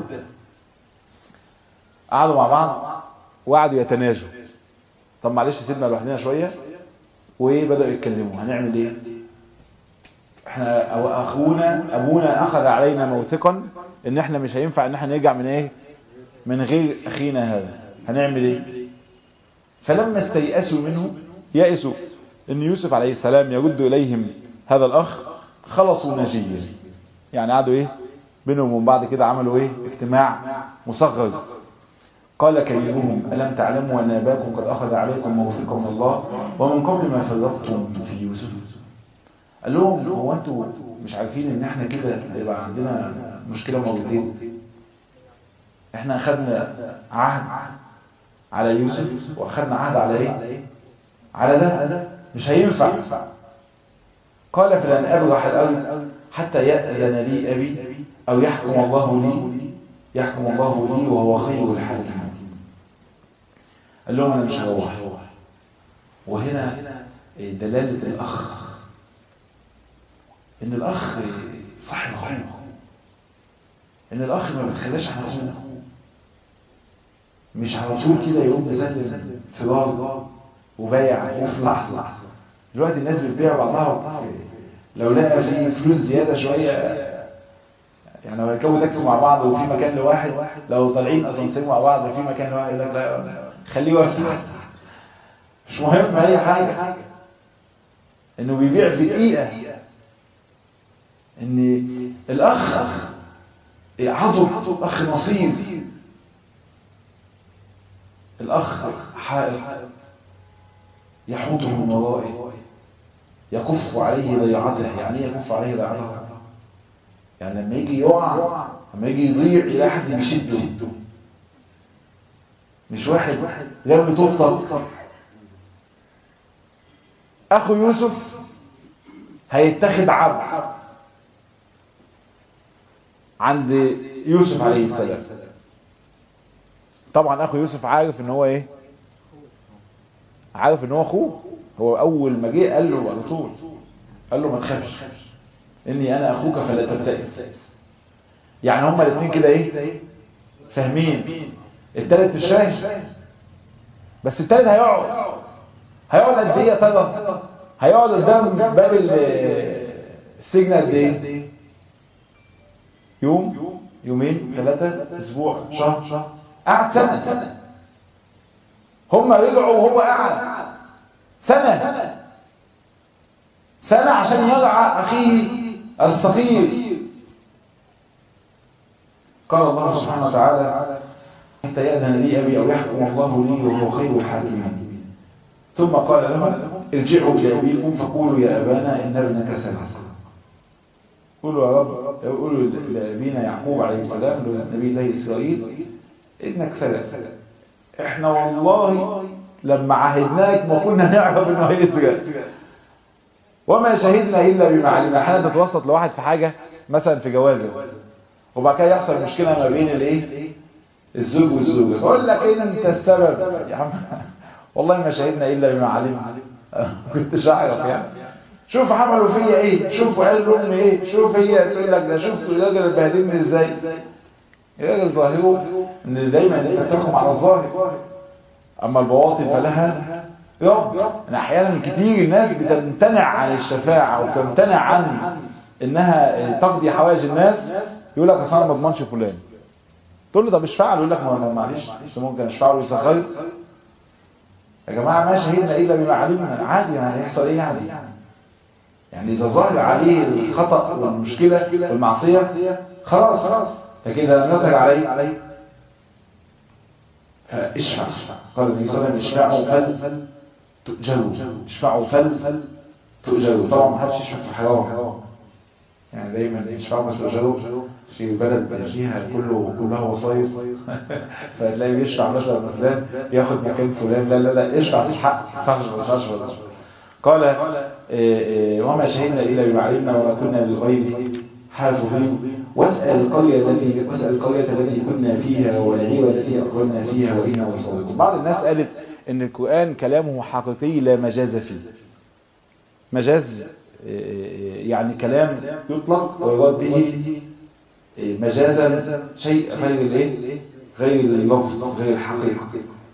قعدوا مع بعض وقعدوا يتناجوا طب معلش سيبنا لوحدنا شويه وايه بداوا يتكلموا هنعمل ايه احنا أو اخونا ابونا اخذ علينا موثقا ان احنا مش هينفع ان احنا نرجع من ايه من غير اخينا هذا هنعمل ايه فلما استيأسوا منه يأسوا ان يوسف عليه السلام يرد اليهم هذا الاخ خلصوا نجيا يعني قعدوا ايه بينهم وبين بعض كده عملوا ايه اجتماع مصغر قال كريمهم ألم تعلموا أن أباكم قد أخذ عليكم موثقا من الله ومن قبل ما فرطتم في يوسف قال لهم هو أنتوا مش عارفين إن إحنا كده هيبقى عندنا مشكلة مرتين إحنا أخذنا عهد على يوسف وأخذنا عهد على إيه؟ على ده مش هينفع قال فلن أبرح الأرض حتى يأذن لي أبي أو يحكم الله لي يحكم الله لي وهو خير الحاكمين قال لهم انا مش هروح وهنا دلالة الاخ ان الاخ صاحب اخوه ان الاخ ما بتخلاش عن اخوه مش على طول كده يقوم مسلم فرار وبايع اخوه في لحظه دلوقتي الناس بتبيع بعضها لو لقى في فلوس زياده شويه يعني لو هيركبوا تاكسي مع بعض وفي مكان لواحد لو طالعين اسانسير مع بعض وفي مكان لواحد يقول لك لا خليه واقف تحت مش مهم اي حاجه انه بيبيع في دقيقه ان الاخ عضو اخ نصيب الاخ حائط يحوطه من ورائه يكف عليه ضيعته يعني ايه يكف عليه ضيعته يعني لما يجي يقع لما يجي يضيع يلاقي حد بيشده مش واحد رمي طوبتك اخو يوسف هيتخذ عبد عند يوسف عليه السلام طبعا اخو يوسف عارف ان هو ايه عارف ان هو اخوه هو اول ما جه قال له على طول قال له ما تخافش اني انا اخوك فلا تبتئس يعني هما الاثنين كده ايه فاهمين التالت مش فاهم بس التالت هيقعد هيقعد قد ايه يا ترى هيقعد قدام باب السجن قد ايه يوم يومين ثلاثة اسبوع شهر قعد سنة هم رجعوا وهو قعد سنة سنة عشان يرعى أخيه الصغير قال الله سبحانه وتعالى حتى يأذن لي أبي أو يحكم الله لي وهو خير الحاكمين ثم قال لهم ارجعوا إلى أبيكم فقولوا يا أبانا إن ابنك سرق قولوا يا رب قولوا لأبينا يعقوب عليه السلام نبي الله إسرائيل ابنك سرق احنا والله لما عهدناك ما كنا نعرف انه هيسرق وما شهدنا الا بما علمنا احيانا نتوسط لواحد في حاجه مثلا في جوازه وبعد كده يحصل مشكله ما بين الايه الزوج والزوجه فاقول لك ايه انت السبب يا عم والله ما شهدنا الا بما علمنا ما كنتش اعرف يعني شوف عملوا فيا ايه شوف قال لامي ايه شوف هي تقول لك ده شوف الراجل اللي بهدلني ازاي الراجل ظاهره ان دايما انت بتحكم على الظاهر اما البواطن فلها رب ان احيانا كتير الناس بتمتنع عن الشفاعه وبتمتنع عن انها تقضي حوائج الناس يقول لك اصل انا ما اضمنش فلان تقول له طب اشفع له يقول لك ما معلش بس ممكن اشفع له يسخر يا جماعه ما شهدنا الا بما علمنا عادي يعني هيحصل ايه يعني يعني اذا ظهر عليه الخطا والمشكله والمعصيه خلاص لكن اذا نسج عليه فاشفع قال النبي صلى الله عليه وسلم اشفعوا فل تؤجروا اشفعوا فل تؤجروا طبعا ما حدش يشفع في حرام يعني دايما اشفعوا فل تؤجروا في بلد فيها كله كلها وصايف فتلاقي بيشفع مثلا فلان ياخد مكان فلان لا لا لا اشفع في الحق ما تدفعش قال وما شهدنا الا بما علمنا وما كنا للغيب حافظين واسال القريه التي واسال القريه التي كنا فيها والعير التي اقبلنا فيها وانا لصادقون بعض الناس قالت ان القران كلامه حقيقي لا مجاز فيه مجاز يعني كلام يطلق ويراد به مجازا شيء غير الايه غير اللفظ غير الحقيقه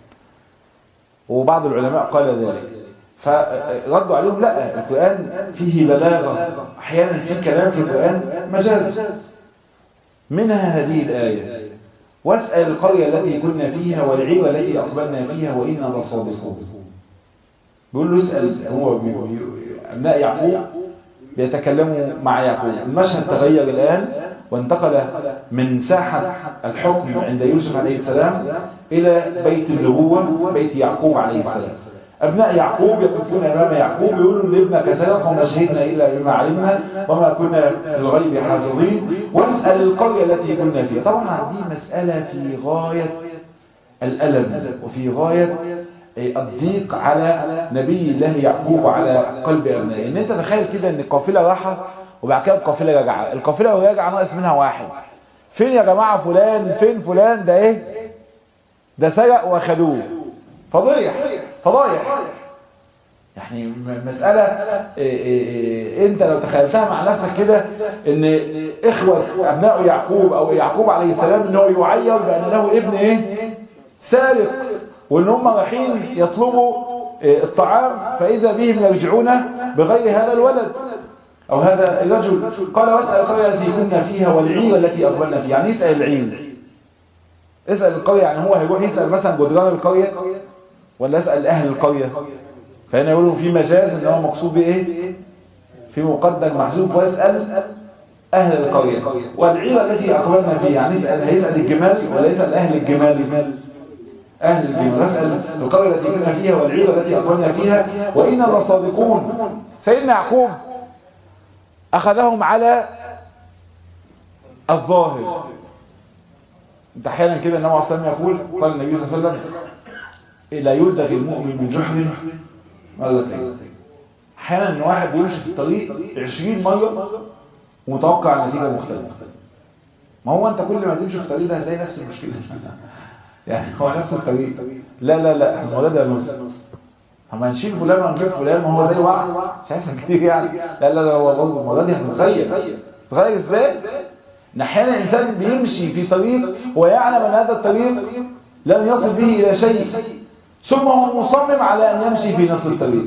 وبعض العلماء قال ذلك فردوا عليهم لا القرآن فيه بلاغة أحيانا في كلام في القرآن مجاز منها هذه الآية واسأل القرية التي كنا فيها والعير التي أقبلنا فيها وإنا لصادقون بيقول له اسأل هو أبناء يعقوب بيتكلموا مع يعقوب المشهد تغير الآن وانتقل من ساحة الحكم عند يوسف عليه السلام إلى بيت النبوة بيت يعقوب عليه السلام أبناء يعقوب يقفون أمام يعقوب يقولوا لابنك سرق وما شهدنا إلا بما علمنا وما كنا للغيب حافظين واسأل القرية التي كنا فيها طبعا دي مسألة في غاية الألم وفي غاية الضيق على نبي الله يعقوب على قلب أبنائه إن أنت تخيل كده إن القافلة راحة وبعد كده القافلة راجعة القافلة وراجعة ناقص منها واحد فين يا جماعة فلان فين فلان ده إيه ده سرق واخدوه فضيح فضايح يعني مسألة إيه إيه إيه انت لو تخيلتها مع نفسك كده ان اخوة ابناء يعقوب او يعقوب عليه السلام ان هو يعير بان له ابن ايه سارق وان هم رايحين يطلبوا الطعام فاذا بهم يرجعون بغير هذا الولد او هذا الرجل قال واسأل القرية التي كنا فيها والعير التي اقبلنا فيها يعني يسأل العير اسأل القرية يعني هو هيروح يسأل مثلا جدران القرية ولا اسال اهل القريه فهنا يقولوا في مجاز ان هو مقصود بايه في مقدم محذوف واسال اهل القريه والعيره التي اقبلنا فيها يعني يسال هيسال الجمال ولا يسال اهل الجمال اهل الجمال اسال القريه التي كنا فيها والعيره التي اقبلنا فيها وانا لصادقون سيدنا يعقوب اخذهم على الظاهر انت احيانا كده النبي عليه الصلاه والسلام يقول قال النبي صلى الله عليه وسلم لا يلدغ المؤمن من جحر مرتين احيانا ان واحد بيمشي في الطريق 20 مره ومتوقع نتيجه مختلفه ما هو انت كل ما تمشي في الطريق ده هتلاقي نفس المشكله يعني هو نفس الطريق لا لا لا الموضوع ده نص اما نشيل فلان ونجيب فلان ما هو زي بعض مش هيحصل كتير يعني لا لا لا هو برضه الموضوع دي هتتغير تتغير ازاي؟ ان احيانا الانسان بيمشي في طريق ويعلم ان هذا الطريق لن يصل به الى شيء ثم هو مصمم على أن يمشي في نفس الطريق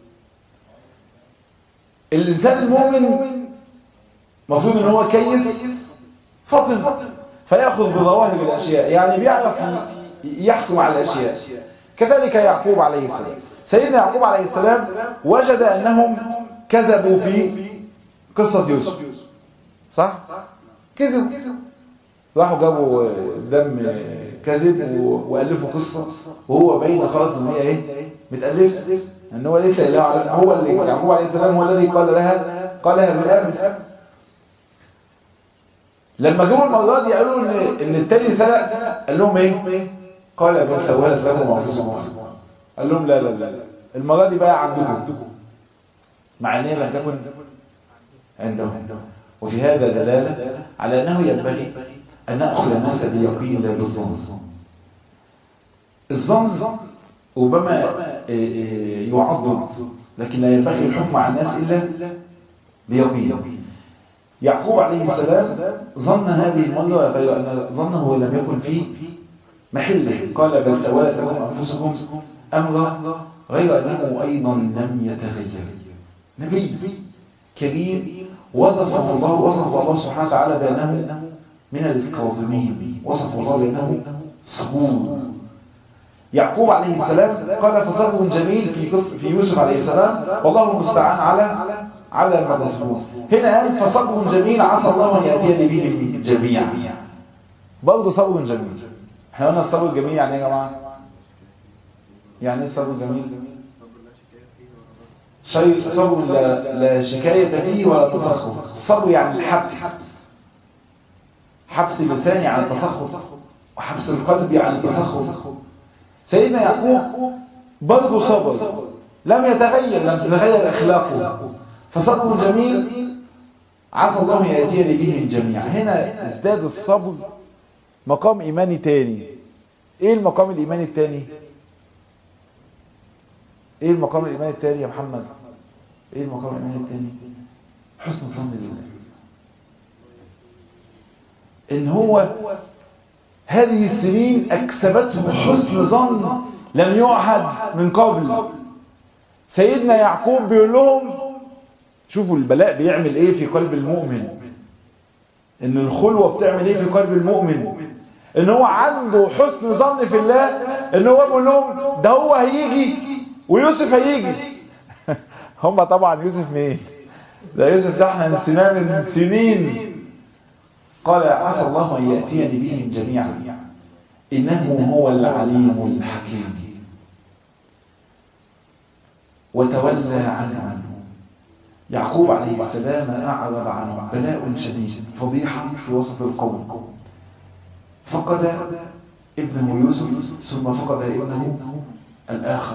الإنسان المؤمن مفروض أن هو كيس فطن فيأخذ بظواهر الأشياء يعني بيعرف يحكم على الأشياء كذلك يعقوب عليه السلام سيدنا يعقوب عليه السلام وجد أنهم كذبوا في قصة يوسف صح؟ كذبوا راحوا جابوا دم كذب والفوا قصه وهو باين خلاص ان هي ايه متالفه ان هو ليس هو اللي يعقوب عليه السلام هو الذي قال لها قالها بالامس لما جابوا المره دي قالوا ان ان التاني سرق قال لهم ايه قال بل سولت لكم انفسكم قال لهم لا لا لا المره دي بقى عندكم مع ان هي لم تكن عندهم وفي هذا دلاله على انه ينبغي أن نأخذ الناس باليقين لا بالظن الظن ربما يعضد لكن لا ينبغي الحكم على الناس إلا بيقين يعقوب عليه السلام ظن هذه المرة غير أن ظنه لم يكن في محله قال بل سولت لكم أنفسكم أمرا غير أنه أيضا لم يتغير نبي كريم وصفه الله وصف الله سبحانه وتعالى بأنه من الكاظمين وصف الله بأنه صبور يعقوب عليه السلام قال فصبر جميل في قص في يوسف عليه السلام والله المستعان على على ما تصفون هنا قال فصبر جميل عسى الله ان ياتيني بهم جميعا برضه صبر جميل احنا قلنا الصبر الجميل يعني ايه يا جماعه يعني ايه الصبر الجميل شيء صبر لا, لا شكاية فيه ولا تسخط الصبر يعني الحبس حبس لساني عن التسخط وحبس القلب عن التسخط سيدنا يعقوب برضه صبر لم يتغير لم تتغير اخلاقه فصبر جميل عسى الله ياتيني بهم جميعا هنا ازداد الصبر مقام ايماني تاني ايه المقام الايماني التاني ايه المقام الايماني التاني يا محمد ايه المقام الايماني التاني حسن الظن بالله ان هو هذه السنين اكسبته حسن ظن لم يعهد من قبل سيدنا يعقوب بيقول لهم شوفوا البلاء بيعمل ايه في قلب المؤمن ان الخلوة بتعمل ايه في قلب المؤمن ان هو عنده حسن ظن في الله ان هو بيقول لهم ده هو هيجي ويوسف هيجي هم طبعا يوسف مين ده يوسف ده احنا نسيناه من سنين قال عسى الله ان ياتيني بهم جميعا انه هو العليم الحكيم وتولى عنهم يعقوب عليه السلام أعرض عنهم بلاء شديد فضيحة في وسط القوم فقد ابنه يوسف ثم فقد ابنه الآخر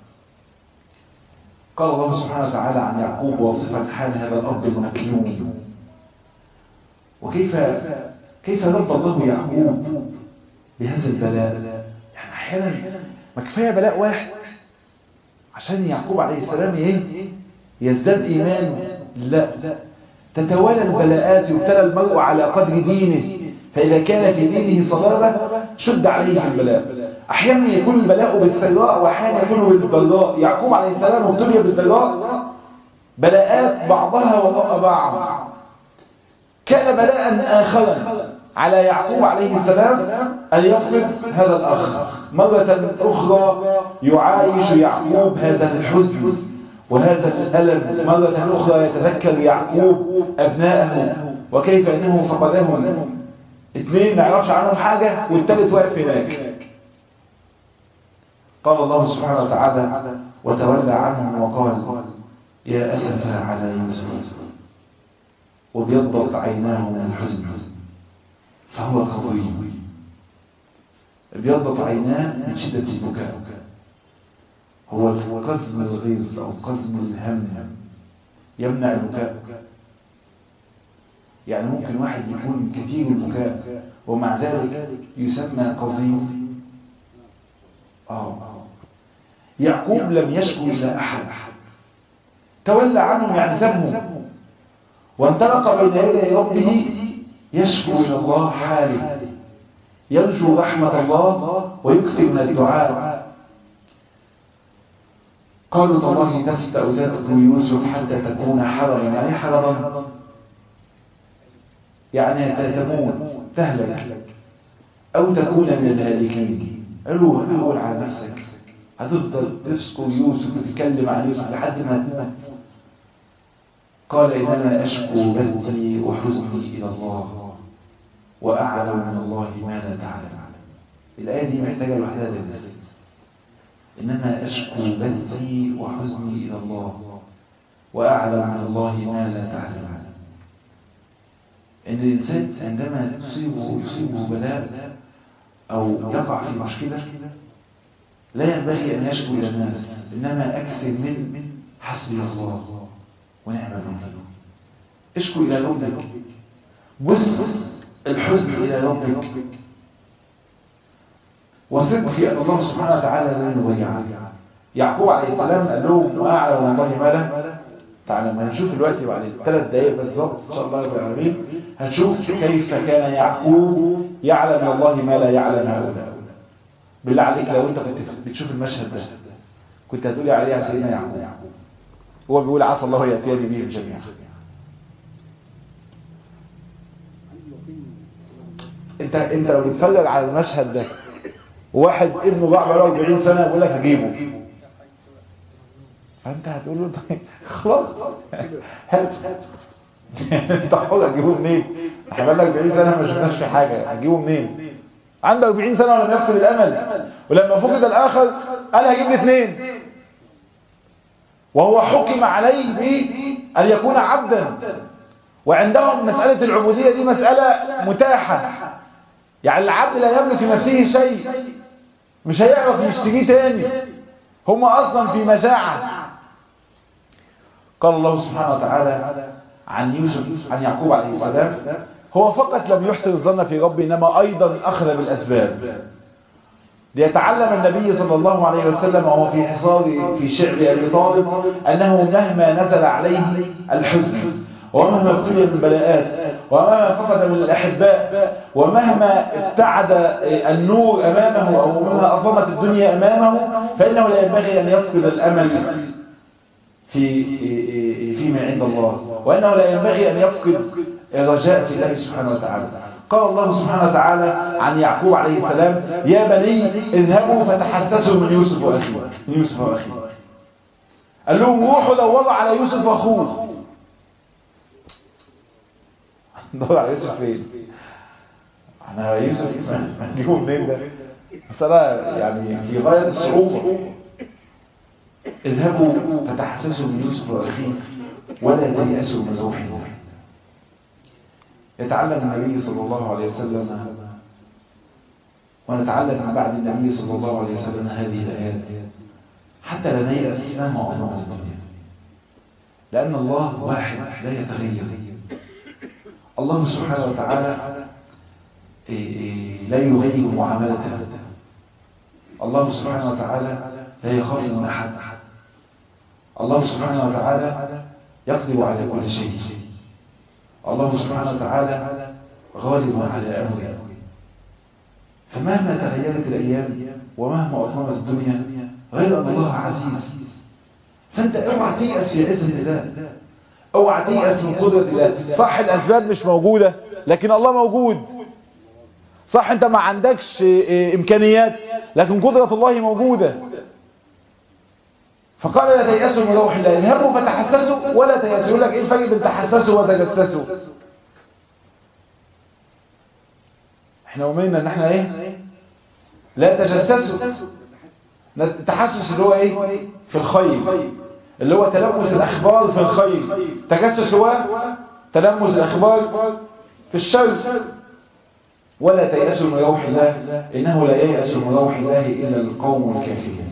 قال الله سبحانه وتعالى عن يعقوب واصفا حال هذا الأب المكلوم وكيف كيف رد الله يعقوب بهذا البلاء يعني أحيانا ما كفاية بلاء واحد عشان يعقوب عليه السلام ايه يزداد ايمانه لا تتوالى البلاءات يبتلى المرء على قدر دينه فاذا كان في دينه صلابه شد عليه في البلاء احيانا يكون البلاء بالسراء واحيانا يكون بالضراء يعقوب عليه السلام ابتلي بالضراء بلاءات بعضها وراء بعض كان بلاء اخرا على يعقوب عليه السلام ان يفقد هذا الاخ مرة أخرى يعايش يعقوب هذا الحزن وهذا الألم مرة أخرى يتذكر يعقوب أبنائه وكيف أنه فقدهم اثنين ما يعرفش عنهم حاجة والثالث واقف هناك قال الله سبحانه وتعالى وتولى عنهم وقال يا أسفا على يوسف وابيضت عيناه من الحزن فهو كظيم ابيضت عيناه من شدة البكاء هو قزم الغيظ أو قزم الهم يمنع البكاء يعني ممكن واحد يكون كثير البكاء ومع ذلك يسمى قزيم آه يعقوب لم يشكو إلى أحد تولى عنهم يعني سمهم وانطلق بين يدي ربه يشكو إلى الله حاله يرجو رحمة الله ويكثر من الدعاء قالوا تالله تفتأ تقتل يوسف حتى تكون حرما يعني حرما يعني تموت تهلك أو تكون من الهالكين قالوا هقول على نفسك هتفضل تذكر يوسف وتتكلم عن يوسف لحد ما تموت قال إنما أشكو بثي وحزني إلى الله وأعلم من الله ما لا تعلم الآية دي محتاجة لوحدها درس إنما أشكو بثي وحزني إلى الله وأعلم من الله ما لا تعلم إن الإنسان عندما تصيبه يصيبه بلاء أو يقع في مشكلة لا ينبغي أن يشكو إلى الناس إنما أكثر من حسبي الله ونعم الوكيل اشكو إلى ربك بث الحزن إلى ربك وثق في أن الله سبحانه وتعالى لن يضيعك يعقوب عليه السلام قال لهم وأعلم والله ما لا تعلم هنشوف دلوقتي بعد ثلاث دقايق بالظبط ان شاء الله رب العالمين هنشوف كيف كان يعقوب يعلم من الله ما لا يعلم هؤلاء بالله عليك لو انت كنت بتشوف المشهد ده كنت هتقولي عليه يا سيدنا يعقوب هو بيقول عسى الله ياتيني بهم جميعا انت انت لو بتتفرج على المشهد ده واحد ابنه ضاع بقاله 40 سنه يقول لك هجيبه فانت هتقول له طيب خلاص هات انت حر هتجيبه منين؟ احنا بقالنا 40 سنه ما شفناش في حاجه هتجيبه منين؟ عنده 40 سنه ولم يفقد الامل ولما فقد الاخر قال هجيب لي اثنين وهو حكم عليه بأن يكون عبدا وعندهم مسألة العبودية دي مسألة متاحة يعني العبد لا يملك لنفسه شيء مش هيعرف يشتريه تاني هم أصلا في مجاعة قال الله سبحانه وتعالى عن يوسف عن يعقوب عليه السلام هو فقط لم يحسن الظن في ربه إنما أيضا أخذ بالأسباب ليتعلم النبي صلى الله عليه وسلم وهو في حصار في شعب أبي طالب أنه مهما نزل عليه الحزن ومهما ابتلي من بلاءات ومهما فقد من الأحباء ومهما ابتعد النور أمامه أو مهما أظلمت الدنيا أمامه فإنه لا ينبغي أن يفقد الأمل في فيما عند الله وأنه لا ينبغي أن يفقد الرجاء في الله سبحانه وتعالى قال الله سبحانه وتعالى عن يعقوب عليه السلام يا بني اذهبوا فتحسسوا من يوسف واخيه من يوسف واخيه قال لهم روحوا دوروا على يوسف واخوه ندور على يوسف فين انا يوسف نجيبه منين ده بس انا يعني في غايه الصعوبه اذهبوا فتحسسوا من يوسف واخيه ولا تيأسوا من روح الله يتعلم النبي صلى الله عليه وسلم ونتعلم من بعد النبي صلى الله عليه وسلم هذه الآيات حتى لا نيأس مهما أصنعت الدنيا لأن الله واحد لا يتغير الله سبحانه وتعالى لا يغير معاملته الله سبحانه وتعالى لا يخاف من أحد الله سبحانه وتعالى يقدر على كل شيء الله سبحانه وتعالى غالب على أمره فمهما تغيرت الأيام ومهما أظلمت الدنيا غير أن الله عزيز فأنت اوعى تيأس في عز الله اوعى تيأس من قدرة الله صح الأسباب مش موجودة لكن الله موجود صح أنت ما عندكش إمكانيات لكن قدرة الله موجودة فقال لا تيأسوا من روح الله اذهبوا فتحسسوا ولا تيأسوا يقول لك ايه الفرق بين تحسسوا وتجسسوا احنا أمرنا ان احنا ايه لا تجسسوا التحسس اللي هو ايه في الخير اللي هو تلمس الاخبار في الخير تجسس هو تلمس الاخبار في الشر ولا تيأسوا من روح الله انه لا ييأس من روح الله الا القوم الكافرين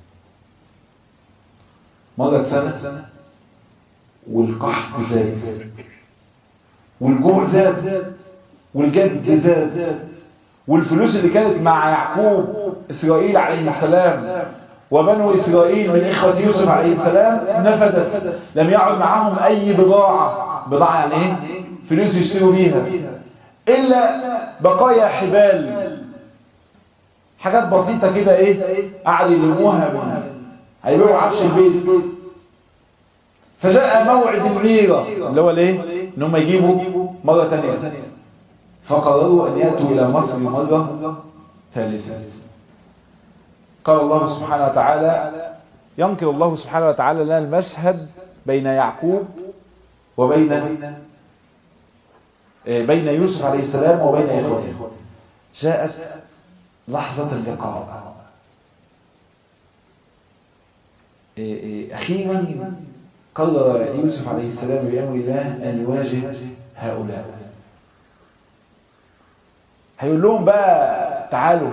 مرت سنة والقحط زاد والجوع زاد والجد زاد والفلوس اللي كانت مع يعقوب إسرائيل عليه السلام وبنو إسرائيل من إخوة يوسف عليه السلام نفدت لم يعد معهم أي بضاعة بضاعة يعني إيه؟ فلوس يشتروا بيها إلا بقايا حبال حاجات بسيطة كده إيه قعدوا يلموها منها هيبيعوا عفش البيت فجاء موعد الميرة اللي هو الايه ان هم يجيبوا مرة تانية فقرروا ان يأتوا الى مصر مرة ثالثة قال الله سبحانه وتعالى ينقل الله سبحانه وتعالى لنا المشهد بين يعقوب وبين بين يوسف عليه السلام وبين اخوته جاءت لحظة اللقاء أخيرا قرر يوسف عليه السلام بأمر الله أن يواجه هؤلاء هيقول لهم بقى تعالوا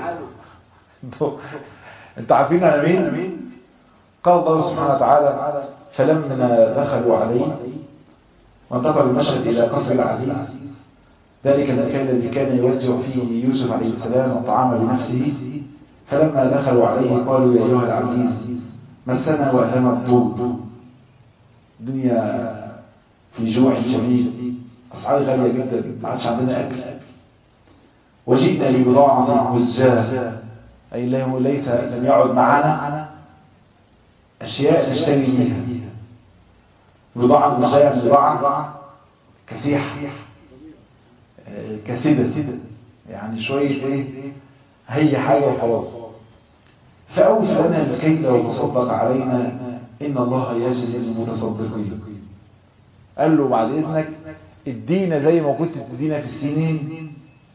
انتوا عارفين انا مين قال الله سبحانه وتعالى فلما دخلوا عليه وانتقل المشهد الى قصر العزيز ذلك المكان الذي كان يوزع فيه يوسف عليه السلام الطعام لنفسه فلما دخلوا عليه قالوا يا ايها العزيز مسنا واهلنا الضر الدنيا في جوع شديد أسعار غالية جدا ما عادش عندنا أكل وجئنا ببضاعة مزجاة أي له ليس لم يعد معنا أشياء نشتري بها بضاعة مزجاة يعني بضاعة كسيحة آه، كسدة يعني شوية إيه هي حاجة وخلاص فأوف لنا الكيل وتصدق علينا إن الله يجزي المتصدقين قال له بعد إذنك ادينا زي ما كنت بتدينا في السنين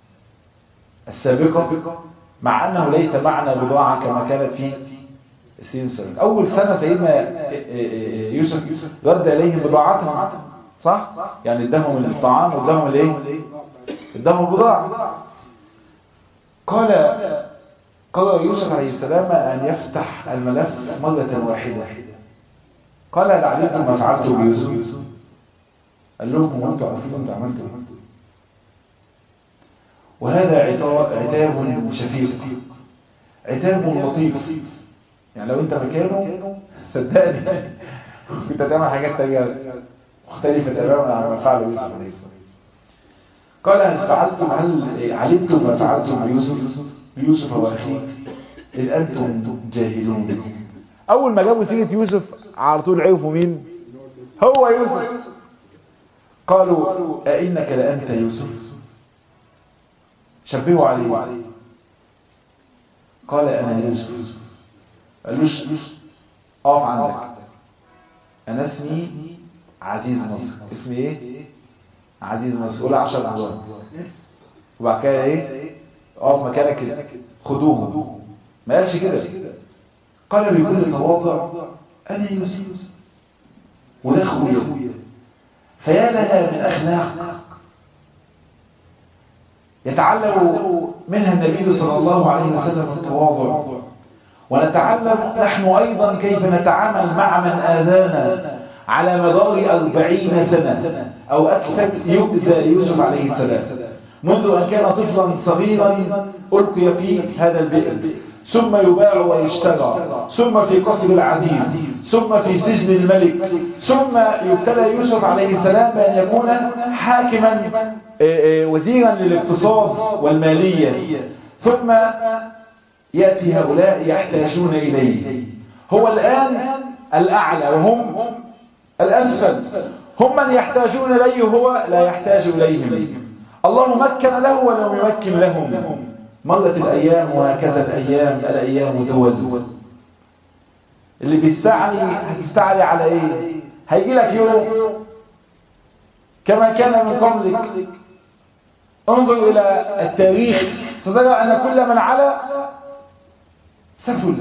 السابقة مع أنه ليس معنا بضاعة كما كانت في السنين السابقة أول سنة سيدنا يوسف رد إليهم بضاعتهم صح؟ يعني اداهم الطعام واداهم الايه؟ اداهم البضاعة قال قال يوسف عليه السلام أن يفتح الملف مرة واحدة قال هل علمتم ما فعلتم بيوسف؟ قال لهم هو انتوا عارفين انتوا عملتوا ايه؟ وهذا عتا- عتاب شفيق عتاب لطيف يعني لو انت مكانه صدقني كنت هتعمل حاجات تانية مختلفة تماما عن ما فعله يوسف عليه السلام قال هل فعلتم هل علمتم ما فعلتم بيوسف بيوسف واخيه إذ أنتم جاهلون أول ما جابوا سيرة يوسف على طول عرفوا مين؟ هو يوسف قالوا أئنك لأنت يوسف شبهوا عليه قال أنا يوسف قالوش أقف عندك أنا اسمي عزيز مصر اسمي إيه؟ عزيز مصر قول عشر مرات وبعد كده إيه؟ أقف مكانك كده خدوهم ما قالش كده قال بكل تواضع أنا يوسف وده أخويا فيا لها من أخلاق يتعلم منها النبي صلى الله عليه وسلم التواضع ونتعلم نحن أيضا كيف نتعامل مع من آذانا على مدار أربعين سنة أو أكثر يؤذى يوسف عليه السلام منذ أن كان طفلا صغيرا ألقي في هذا البئر ثم يباع ويشترى ثم في قصر العزيز ثم في سجن الملك ثم يبتلى يوسف عليه السلام بأن يكون حاكما وزيرا للاقتصاد والمالية ثم يأتي هؤلاء يحتاجون إليه هو الآن الأعلى وهم الأسفل هم من يحتاجون إليه هو لا يحتاج إليهم الله مكن له ولم يمكن لهم مرت الأيام وهكذا الأيام الأيام دول اللي بيستعلي هتستعلي على إيه هيجي لك يوم كما كان من قبلك انظر إلى التاريخ سترى أن كل من على سفل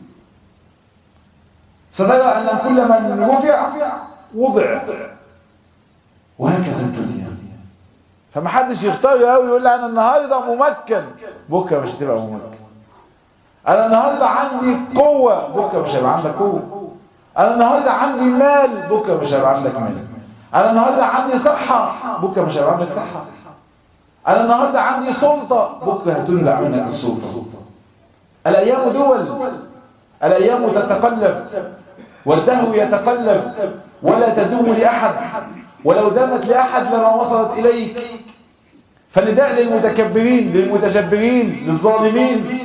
سترى أن كل من رفع وضع وهكذا الدنيا فما حدش يختار قوي يقول لي انا النهارده ممكن بكره مش هتبقى ممكن انا النهارده عندي قوه بكره مش هيبقى عندك قوه انا النهارده عندي مال بكره مش هيبقى عندك مال انا النهارده عندي صحه بكره مش هيبقى عندك صحه انا النهارده عندي سلطه بكره هتنزع منك السلطه الايام دول الايام تتقلب والدهر يتقلب ولا تدوم لاحد ولو دامت لأحد لما وصلت إليك فالنداء للمتكبرين للمتجبرين للظالمين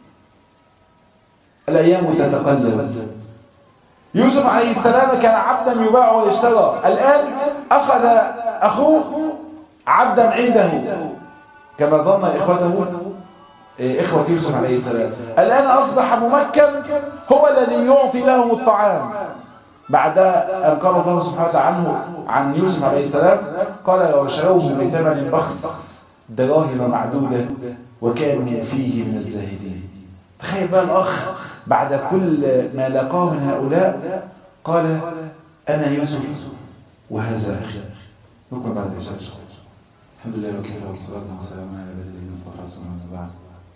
الأيام تتقلب يوسف عليه السلام كان عبدا يباع ويشترى الآن أخذ أخوه عبدا عنده كما ظن إخوته إخوة يوسف عليه السلام الآن أصبح ممكن هو الذي يعطي لهم الطعام بعد أن قال الله سبحانه وتعالى عنه عن يوسف عليه السلام قال وشروه بثمن بخس دراهم معدودة وكانوا فيه من الزاهدين تخيل بقى الأخ بعد كل ما لقاه من هؤلاء قال أنا يوسف وهذا أخي نكمل بعد إن شاء الله الحمد لله وكفى والصلاة والسلام على عباد الذين اصطفى سبحانه وتعالى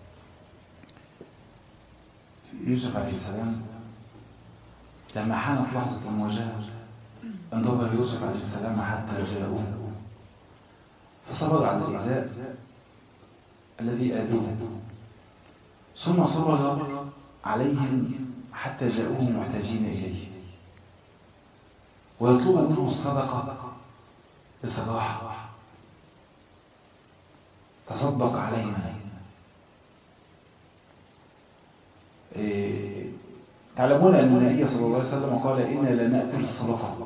يوسف عليه السلام لما حانت لحظة المواجهة انتظر يوسف عليه السلام حتى جاءوه فصبر على الإيذاء الذي آذوه ثم صبر عليهم حتى جاءوه محتاجين إليه ويطلب منه الصدقة بصراحة تصدق علينا إيه تعلمون أن النبي صلى الله عليه وسلم قال إنا لا نأكل الصدقة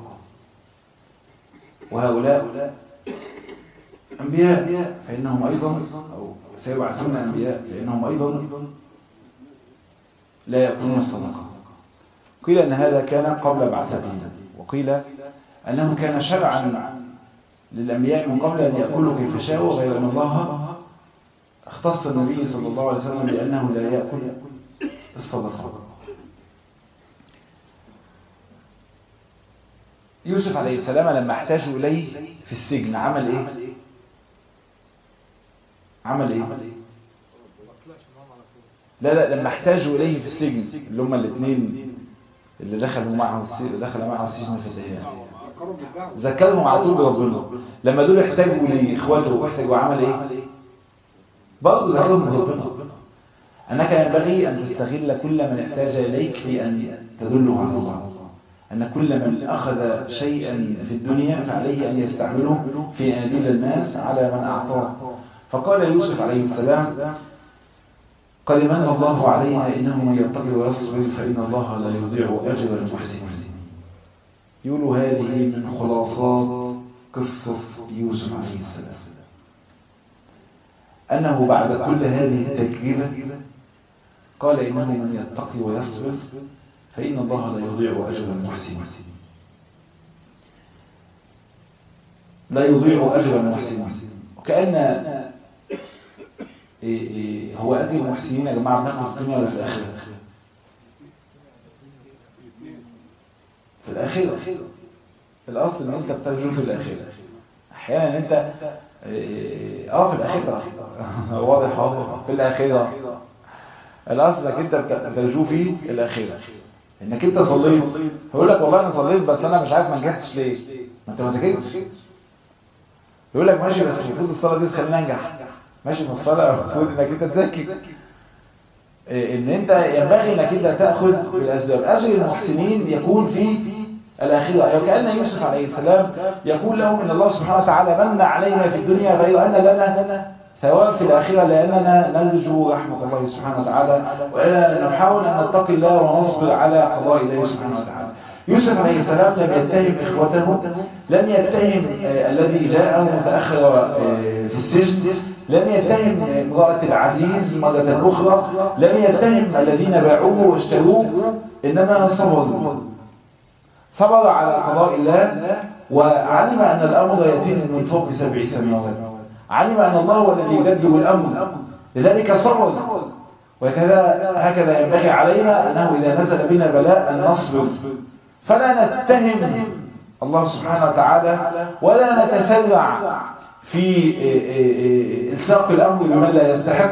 وهؤلاء أنبياء فإنهم أيضا أو سيبعثون أنبياء فإنهم أيضا لا يأكلون الصدقة قيل أن هذا كان قبل بعثتهم وقيل أنه كان شرعا للأنبياء من قبل أن يأكلوا كيف شاءوا غير أن الله اختص النبي صلى الله عليه وسلم بأنه لا يأكل الصدقة يوسف عليه السلام لما احتاجوا إليه في السجن عمل إيه؟ عمل إيه؟ لا لا لما احتاجوا إليه في السجن اللي هم الاثنين اللي دخلوا معه دخل معه السجن في الدهيان ذكرهم على طول بربنا لما دول احتاجوا لاخواته احتاجوا عمل ايه برضه ذكرهم بربنا انك ينبغي ان تستغل كل من احتاج اليك في ان تدله على الله ان كل من اخذ شيئا في الدنيا فعليه ان يستعمله في ان يدل الناس على من اعطاه فقال يوسف عليه السلام قد من الله علينا انه من يتقي ويصبر فان الله لا يضيع اجر المحسنين يقولوا هذه من خلاصات قصة يوسف عليه السلام أنه بعد كل هذه التجربة قال إنه من يتقي ويصبر فإن الله لا يضيع أجر المحسنين لا يضيع أجر المحسنين وكأن إيه إيه هو أجر المحسنين يا جماعة بناخده في الدنيا ولا في الآخرة؟ في الآخرة الأصل إن أنت بترجو في الآخرة أحيانا أنت اه في الآخرة واضح اهو في الآخرة الأصل إنك أنت بترجو في الآخرة إنك أنت صليت يقول لك والله أنا صليت بس أنا مش عارف ما نجحتش ليه ما أنت ما ذاكرتش يقول لك ماشي بس المفروض الصلاة دي تخليني أنجح ماشي من الصلاة المفروض إنك أنت تذاكر ان انت ينبغي انك انت تاخذ بالاسباب اجر المحسنين يكون في الاخره وكان يوسف عليه السلام يقول لهم ان الله سبحانه وتعالى من علينا في الدنيا غير ان لنا ثواب في الاخره لاننا نرجو رحمه الله سبحانه وتعالى واننا نحاول ان نتقي الله ونصبر على قضاء الله سبحانه وتعالى يوسف عليه السلام لم يتهم اخوته لم يتهم الذي جاءه متاخر في السجن لم يتهم امرأة العزيز مرة أخرى لم يتهم الذين باعوه واشتروه إنما صبروا صبر على قضاء الله وعلم أن الأمر يتم من فوق سبع سماوات علم أن الله هو الذي يدبر الأمر لذلك صبر وكذا هكذا ينبغي علينا أنه إذا نزل بنا بلاء أن نصبر فلا نتهم الله سبحانه وتعالى ولا نتسرع في الساق الأمر لمن لا يستحق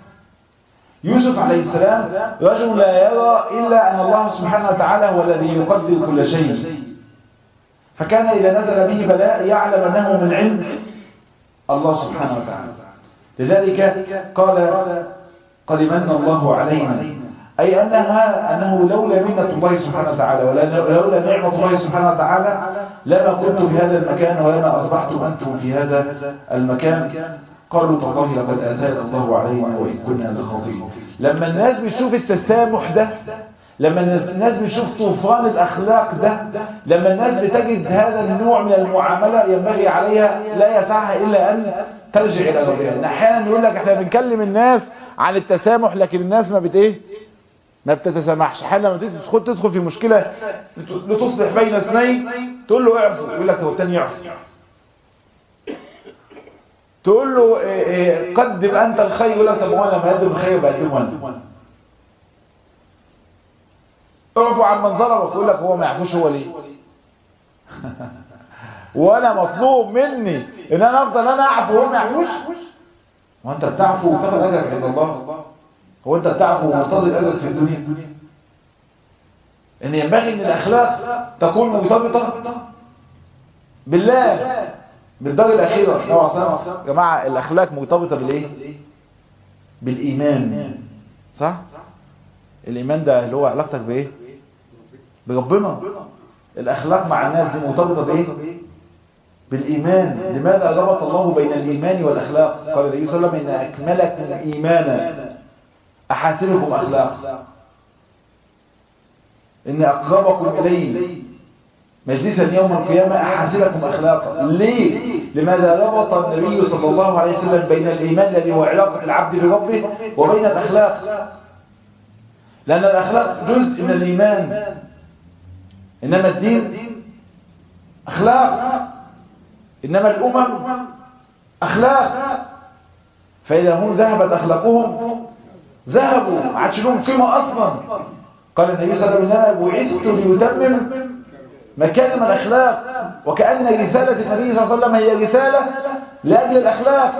يوسف عليه السلام رجل لا يرى إلا أن الله سبحانه وتعالى هو الذي يقدر كل شيء فكان إذا نزل به بلاء يعلم أنه من عند الله سبحانه وتعالى لذلك قال قد من الله علينا أي أنها أنه لولا منة الله سبحانه وتعالى ولولا نعمة الله سبحانه وتعالى لما كنت في هذا المكان ولما أصبحتم أنتم في هذا المكان قالوا تالله لقد آتاك الله علينا وإن كنا لخاطئين لما الناس بتشوف التسامح ده لما الناس بتشوف طوفان الأخلاق ده لما الناس بتجد هذا النوع من المعاملة ينبغي عليها لا يسعها إلا أن ترجع إلى ربها إن أحيانا يقول لك احنا بنكلم الناس عن التسامح لكن الناس ما بت ايه ما بتتسامحش حال لما تدخل تدخل في مشكله لتصلح بين اثنين تقول له اعفو يقول لك هو الثاني يعفو تقول له إيه إيه قدم انت الخير يقول لك طب هو انا بقدم الخير بقدمه انا اعفو عن من ظلمك يقول لك هو ما يعفوش هو ليه وانا مطلوب مني ان انا افضل انا اعفو وهو ما يعفوش هو انت بتعفو وتاخد اجرك عند الله هو انت بتعفو ومنتظر اجرك في الدنيا ان ينبغي ان الاخلاق تكون مرتبطه بالله بالدار الاخيره نوع صح يا جماعه الاخلاق مرتبطه بالايه بالايمان صح الايمان ده اللي هو علاقتك بايه بربنا الأخلاق مع الناس دي مرتبطة بإيه؟ بالإيمان لماذا ربط الله بين الإيمان والأخلاق قال النبي صلى الله عليه وسلم إن أكملكم إيمانا أحاسنكم أخلاق إن أقربكم إلي مجلسا يوم القيامة أحاسنكم أخلاقا ليه؟ لماذا ربط النبي صلى الله عليه وسلم بين الإيمان الذي هو علاقة العبد بربه وبين الأخلاق لأن الأخلاق جزء من الإيمان إنما الدين أخلاق إنما الأمم أخلاق فإذا هم ذهبت أخلاقهم ذهبوا ما عادش لهم قيمة أصلا قال النبي صلى الله عليه وسلم بعثت ليتمم مكارم الأخلاق وكأن رسالة النبي صلى الله عليه وسلم هي رسالة لأجل الأخلاق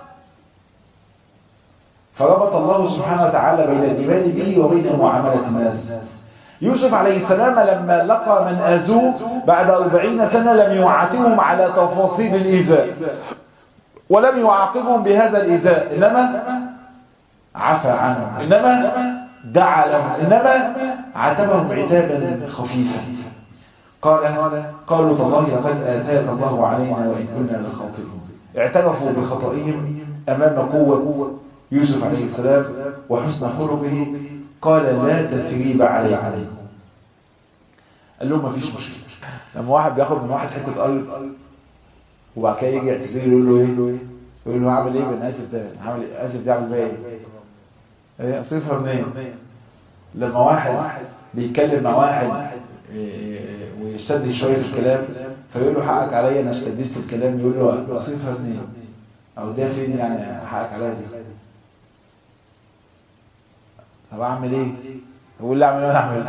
فربط الله سبحانه وتعالى بين الإيمان به وبين معاملة الناس يوسف عليه السلام لما لقى من أذوه بعد أربعين سنة لم يعاتبهم على تفاصيل الإيذاء ولم يعاقبهم بهذا الإيذاء إنما عفى عنهم إنما دعا لهم إنما عاتبهم عتابا خفيفا قال قالوا تالله لقد آتاك الله علينا وإن كنا لخاطئين اعترفوا بخطئهم أمام قوة يوسف عليه السلام وحسن خلقه قال لا تثريب عليكم قال لهم مفيش مشكلة لما واحد بياخد من واحد حتة أرض وبعد كده يجي يعتذر يقول له ايه يقول له هعمل ايه انا اسف ده هعمل ايه اسف دي اعمل بيها ايه ايه اصرفها منين لما واحد بيتكلم مع واحد ويشتد شويه في الكلام فيقول له حقك عليا انا اشتديت في الكلام يقول له اصرفها منين او ده فين يعني حقك عليا دي طب اعمل ايه يقول لي اعمل ايه وانا اعمل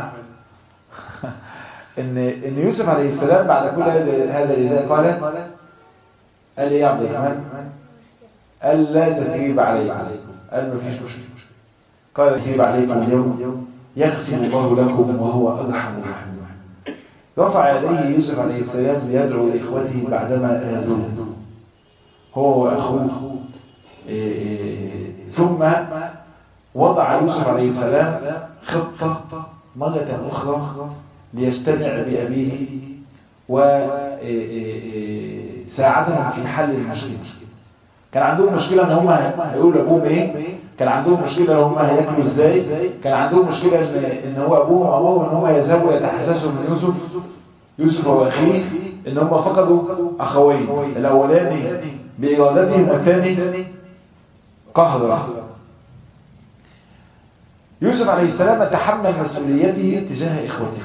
ان ان يوسف عليه السلام بعد كل هذا الاذاء قال قال ايه يا عبد الرحمن قال لا تثريب عليكم قال ما فيش مشكله قال تثريب عليكم اليوم يغفر الله لكم وهو ارحم الراحمين رفع يديه يوسف عليه السلام ليدعو لاخوته بعدما اذوه هو واخوه ثم وضع يوسف عليه السلام خطه مره اخرى ليجتمع بأبيه وساعدهم في حل المشكلة كان عندهم مشكلة ان هم هيقولوا لابوهم ايه كان عندهم مشكلة ان هم هياكلوا ازاي كان عندهم مشكلة ان, إن هو ابوهم ابوه ان هم يذهبوا يتحسسوا من يوسف يوسف واخيه ان هم فقدوا اخوين الاولاني بارادتهم والثاني قهرا يوسف عليه السلام تحمل مسؤوليته تجاه اخوته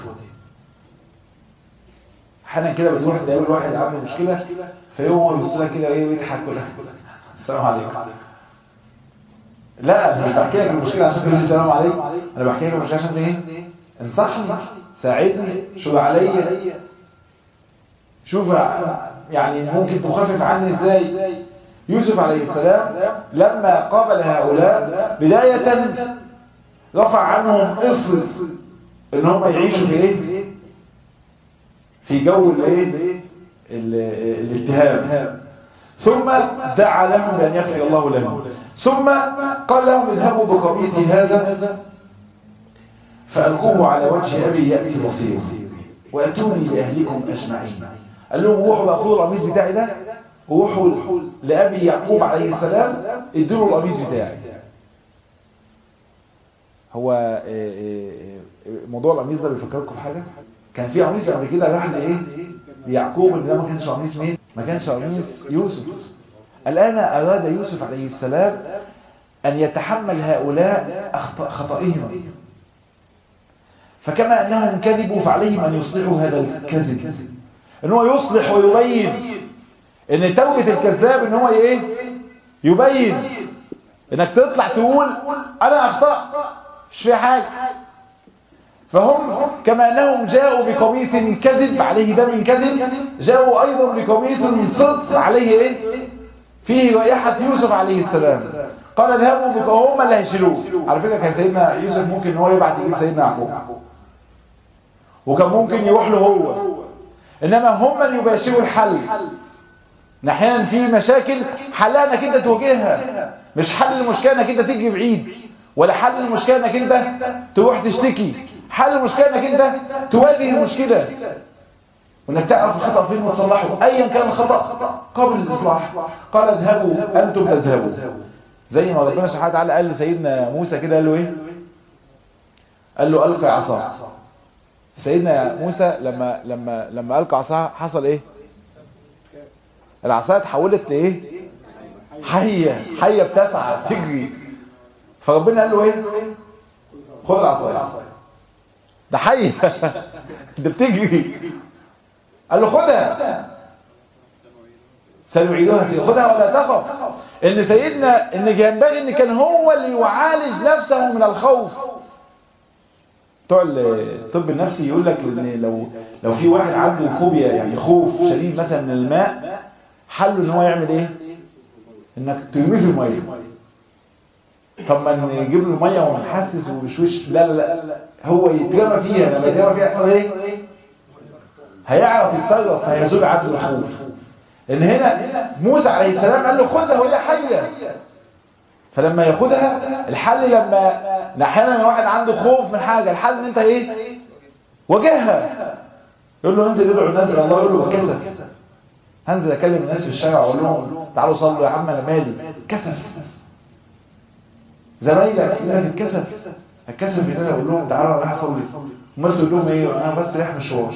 احيانا كده بتروح تقابل واحد عنده مشكله فيقوم يبص لك كده ايه ويضحك كلها السلام عليكم لا انا مش بحكي لك المشكله عشان تقول لي السلام عليكم انا بحكي لك المشكله عشان ايه انصحني ساعدني شوف عليا شوف يعني ممكن تخفف عني ازاي يوسف عليه السلام لما قابل هؤلاء بدايه رفع عنهم اصر ان هم يعيشوا في ايه في جو الايه الاتهام ثم دعا لهم بان يغفر الله لهم ثم قال لهم اذهبوا بقميصي هذا فالقوه على وجه ابي ياتي بصيرا واتوني لاهلكم اجمعين قال لهم روحوا بقى خدوا القميص بتاعي ده وروحوا لابي يعقوب عليه السلام ادوا له القميص بتاعي هو موضوع القميص ده بيفكركم في حاجه كان في قميص قبل كده راح لايه ليعقوب ان ده ما كانش قميص مين ما كانش قميص يوسف الان اراد يوسف عليه السلام ان يتحمل هؤلاء خطئهم فكما انهم كذبوا فعليهم ان يصلحوا هذا الكذب ان هو يصلح ويبين ان توبه الكذاب ان هو ايه يبين انك تطلع تقول انا اخطات مش في حاجه فهم كما انهم جاءوا بقميص كذب عليه دم كذب جاءوا ايضا بقميص صدق عليه ايه فيه رائحه يوسف عليه السلام قال اذهبوا بك هم اللي هيشيلوه على فكره كان سيدنا يوسف ممكن ان هو يبعت يجيب سيدنا يعقوب وكان ممكن يروح له هو انما هم من يباشروا الحل احيانا في مشاكل حلها انك انت تواجهها مش حل المشكله انك انت تيجي بعيد ولا حل المشكله انك انت تروح تشتكي حل المشكله انك انت تواجه المشكله وانك تعرف الخطأ فين وتصلحه ايا كان الخطأ قبل الاصلاح قال اذهبوا انتم تذهبوا زي ما ربنا سبحانه وتعالى قال لسيدنا موسى كده قال له ايه قال له القي عصاك سيدنا موسى لما لما لما القى عصاه حصل ايه العصايه اتحولت لايه حيه حيه بتسعى تجري فربنا قال له ايه خد العصايه ده حيه ده بتجري قال له خدها سنعيدها سيدة خدها ولا تخف ان سيدنا ان ينبغي ان كان هو اللي يعالج نفسه من الخوف بتوع الطب النفسي يقول لك ان لو لو في واحد عنده فوبيا يعني خوف شديد مثلا من الماء حله ان هو يعمل ايه انك ترميه في الميه طب ما نجيب له الميه ونحسس وشوش لا لا لا هو يترمى فيها لما يترمى فيها يحصل ايه هيعرف يتصرف فهيزول عنده الخوف ان هنا موسى عليه السلام قال له خذها وهي حيه فلما ياخدها الحل لما احيانا واحد عنده خوف من حاجه الحل ان انت ايه واجهها يقول له انزل ادعو الناس الى الله يقول له بكسف هنزل اكلم الناس في الشارع واقول لهم تعالوا صلوا يا عم انا مالي كسف زمايلك يقول لك الكسف الكسف ان انا اقول لهم تعالوا انا رايح اصلي امال تقول لهم ايه انا بس رايح مشوار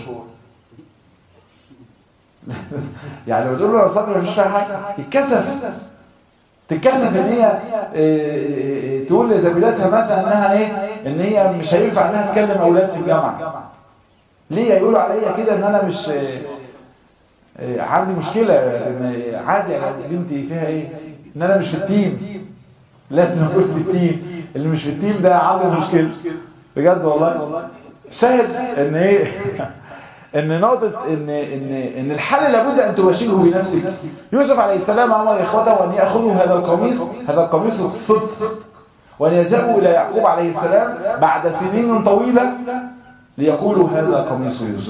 يعني بتقول له اصلي مفيش فيها حاجه يتكسف تتكسف ان هي إيه تقول لزميلاتها مثلا انها ايه ان هي مش هينفع انها تكلم اولاد في الجامعه ليه يقولوا عليا كده ان انا مش إيه عندي مشكله ان عادي يعني بنتي فيها ايه ان انا مش في التيم لازم اكون في التيم اللي مش في التيم ده عنده مشكله بجد والله شاهد ان ايه ان نقطة ان ان ان الحل لابد ان تباشره بنفسك يوسف عليه السلام امر اخوته ان ياخذوا هذا القميص هذا القميص الصدق وان يذهبوا الى يعقوب عليه السلام بعد سنين طويلة ليقولوا هذا قميص يوسف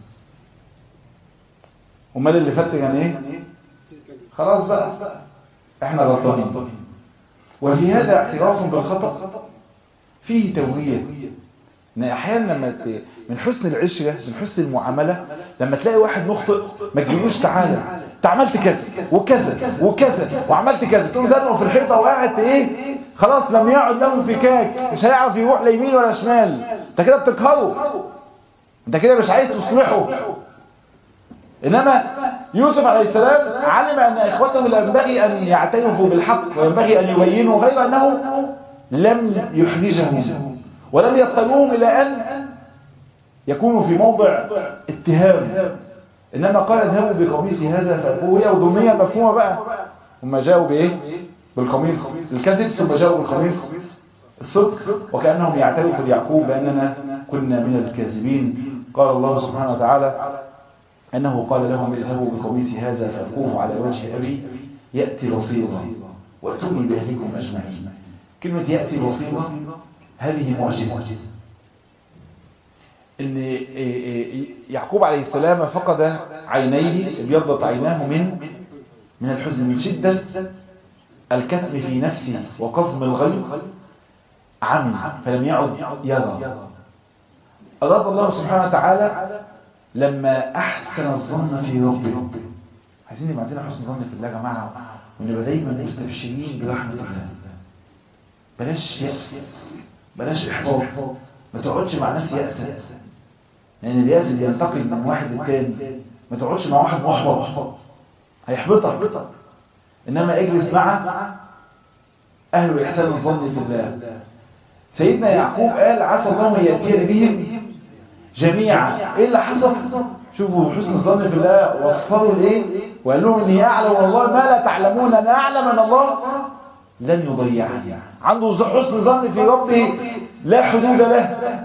امال اللي فات كان ايه خلاص بقى احنا غلطانين وفي هذا اعتراف بالخطأ فيه توجيه ان احيانا لما من حسن العشره من حسن المعامله لما تلاقي واحد مخطئ ما تجيبوش تعالى انت عملت كذا وكذا وكذا وعملت كذا تقوم زنقه في الحيطه وقاعد ايه خلاص لم يعد له فكاك مش هيعرف يروح لا يمين ولا شمال انت كده بتقهره انت كده مش عايز تصلحه انما يوسف عليه السلام علم ان اخوته لا ينبغي ان يعترفوا بالحق وينبغي ان يبينوا غير انه لم يحرجهم ولم يضطروهم إلى أن يكونوا في موضع اتهام إنما قال اذهبوا بقميصي هذا فألقوه هي وضمنية مفهومة بقى هم جاءوا بإيه؟ بالقميص الكذب ثم جاءوا بالقميص الصدق وكأنهم يعترفوا ليعقوب بأننا كنا من الكاذبين قال الله سبحانه وتعالى أنه قال لهم اذهبوا بقميصي هذا فألقوه على وجه أبي يأتي بصيرا وأتوني بأهلكم أجمعين كلمة يأتي بصيرا هذه معجزة ان يعقوب عليه السلام فقد عينيه ابيضت عيناه من من الحزن من شدة الكتم في نفسه وقزم الغيظ عمي فلم يعد يرى أراد الله سبحانه وتعالى لما أحسن الظن في ربه عايزين يبقى عندنا حسن ظن في الله يا جماعة ونبقى دايما مستبشرين برحمة الله بلاش يأس بلاش إحباط ما تقعدش مع ناس يأسة لأن يعني اليأس بينتقل من واحد للتاني ما تقعدش مع واحد محبط هيحبطك إنما اجلس مع أهل إحسان الظن في الله سيدنا يعقوب قال عسى الله يأتيني بهم جميعا إيه اللي حصل شوفوا حسن الظن في الله وصلوا لإيه وقال لهم إني أعلم والله ما لا تعلمون أنا أعلم أن الله لن يضيعني عنده حسن ظن في ربه لا حدود له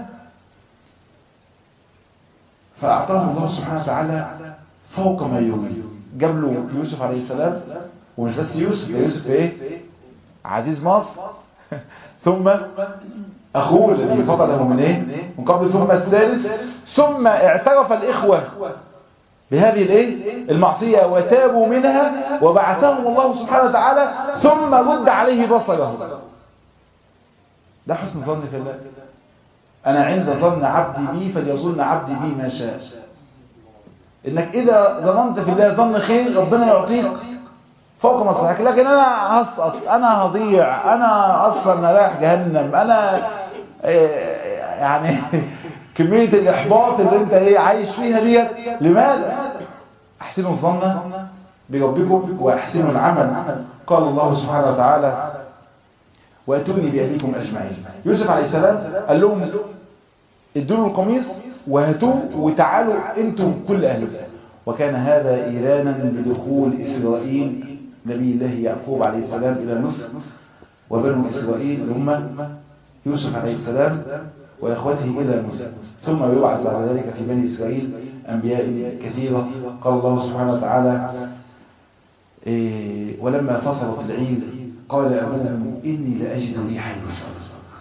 فأعطاه الله سبحانه وتعالى فوق ما يريد جاب له يوسف عليه السلام ومش بس يوسف ده يوسف ايه عزيز مصر ثم أخوه الذي فقده من ايه من قبل ثم الثالث ثم اعترف الإخوة بهذه الايه المعصية وتابوا منها وبعثهم الله سبحانه وتعالى ثم رد عليه بصره ده حسن ظن في الله أنا عند ظن عبدي بي فليظن عبدي بي ما شاء انك اذا ظننت في الله ظن خير ربنا يعطيك فوق مصلحتك لكن انا هسقط انا هضيع انا اصلا رايح جهنم انا إيه، يعني كمية الاحباط اللي انت ايه عايش فيها ديت لماذا احسنوا الظن بربكم واحسنوا العمل قال الله سبحانه وتعالى واتوني باهلكم اجمعين يوسف عليه السلام قال لهم ادوا له القميص وهاتوه وتعالوا انتم كل اهلكم وكان هذا ايذانا بدخول اسرائيل نبي الله يعقوب عليه السلام الى مصر وبنو اسرائيل اللي هم يوسف عليه السلام واخوته الى مصر ثم يبعث بعد ذلك في بني اسرائيل انبياء كثيره قال الله سبحانه وتعالى إيه ولما فصلت العير قال ابوهم اني لاجد ريح يوسف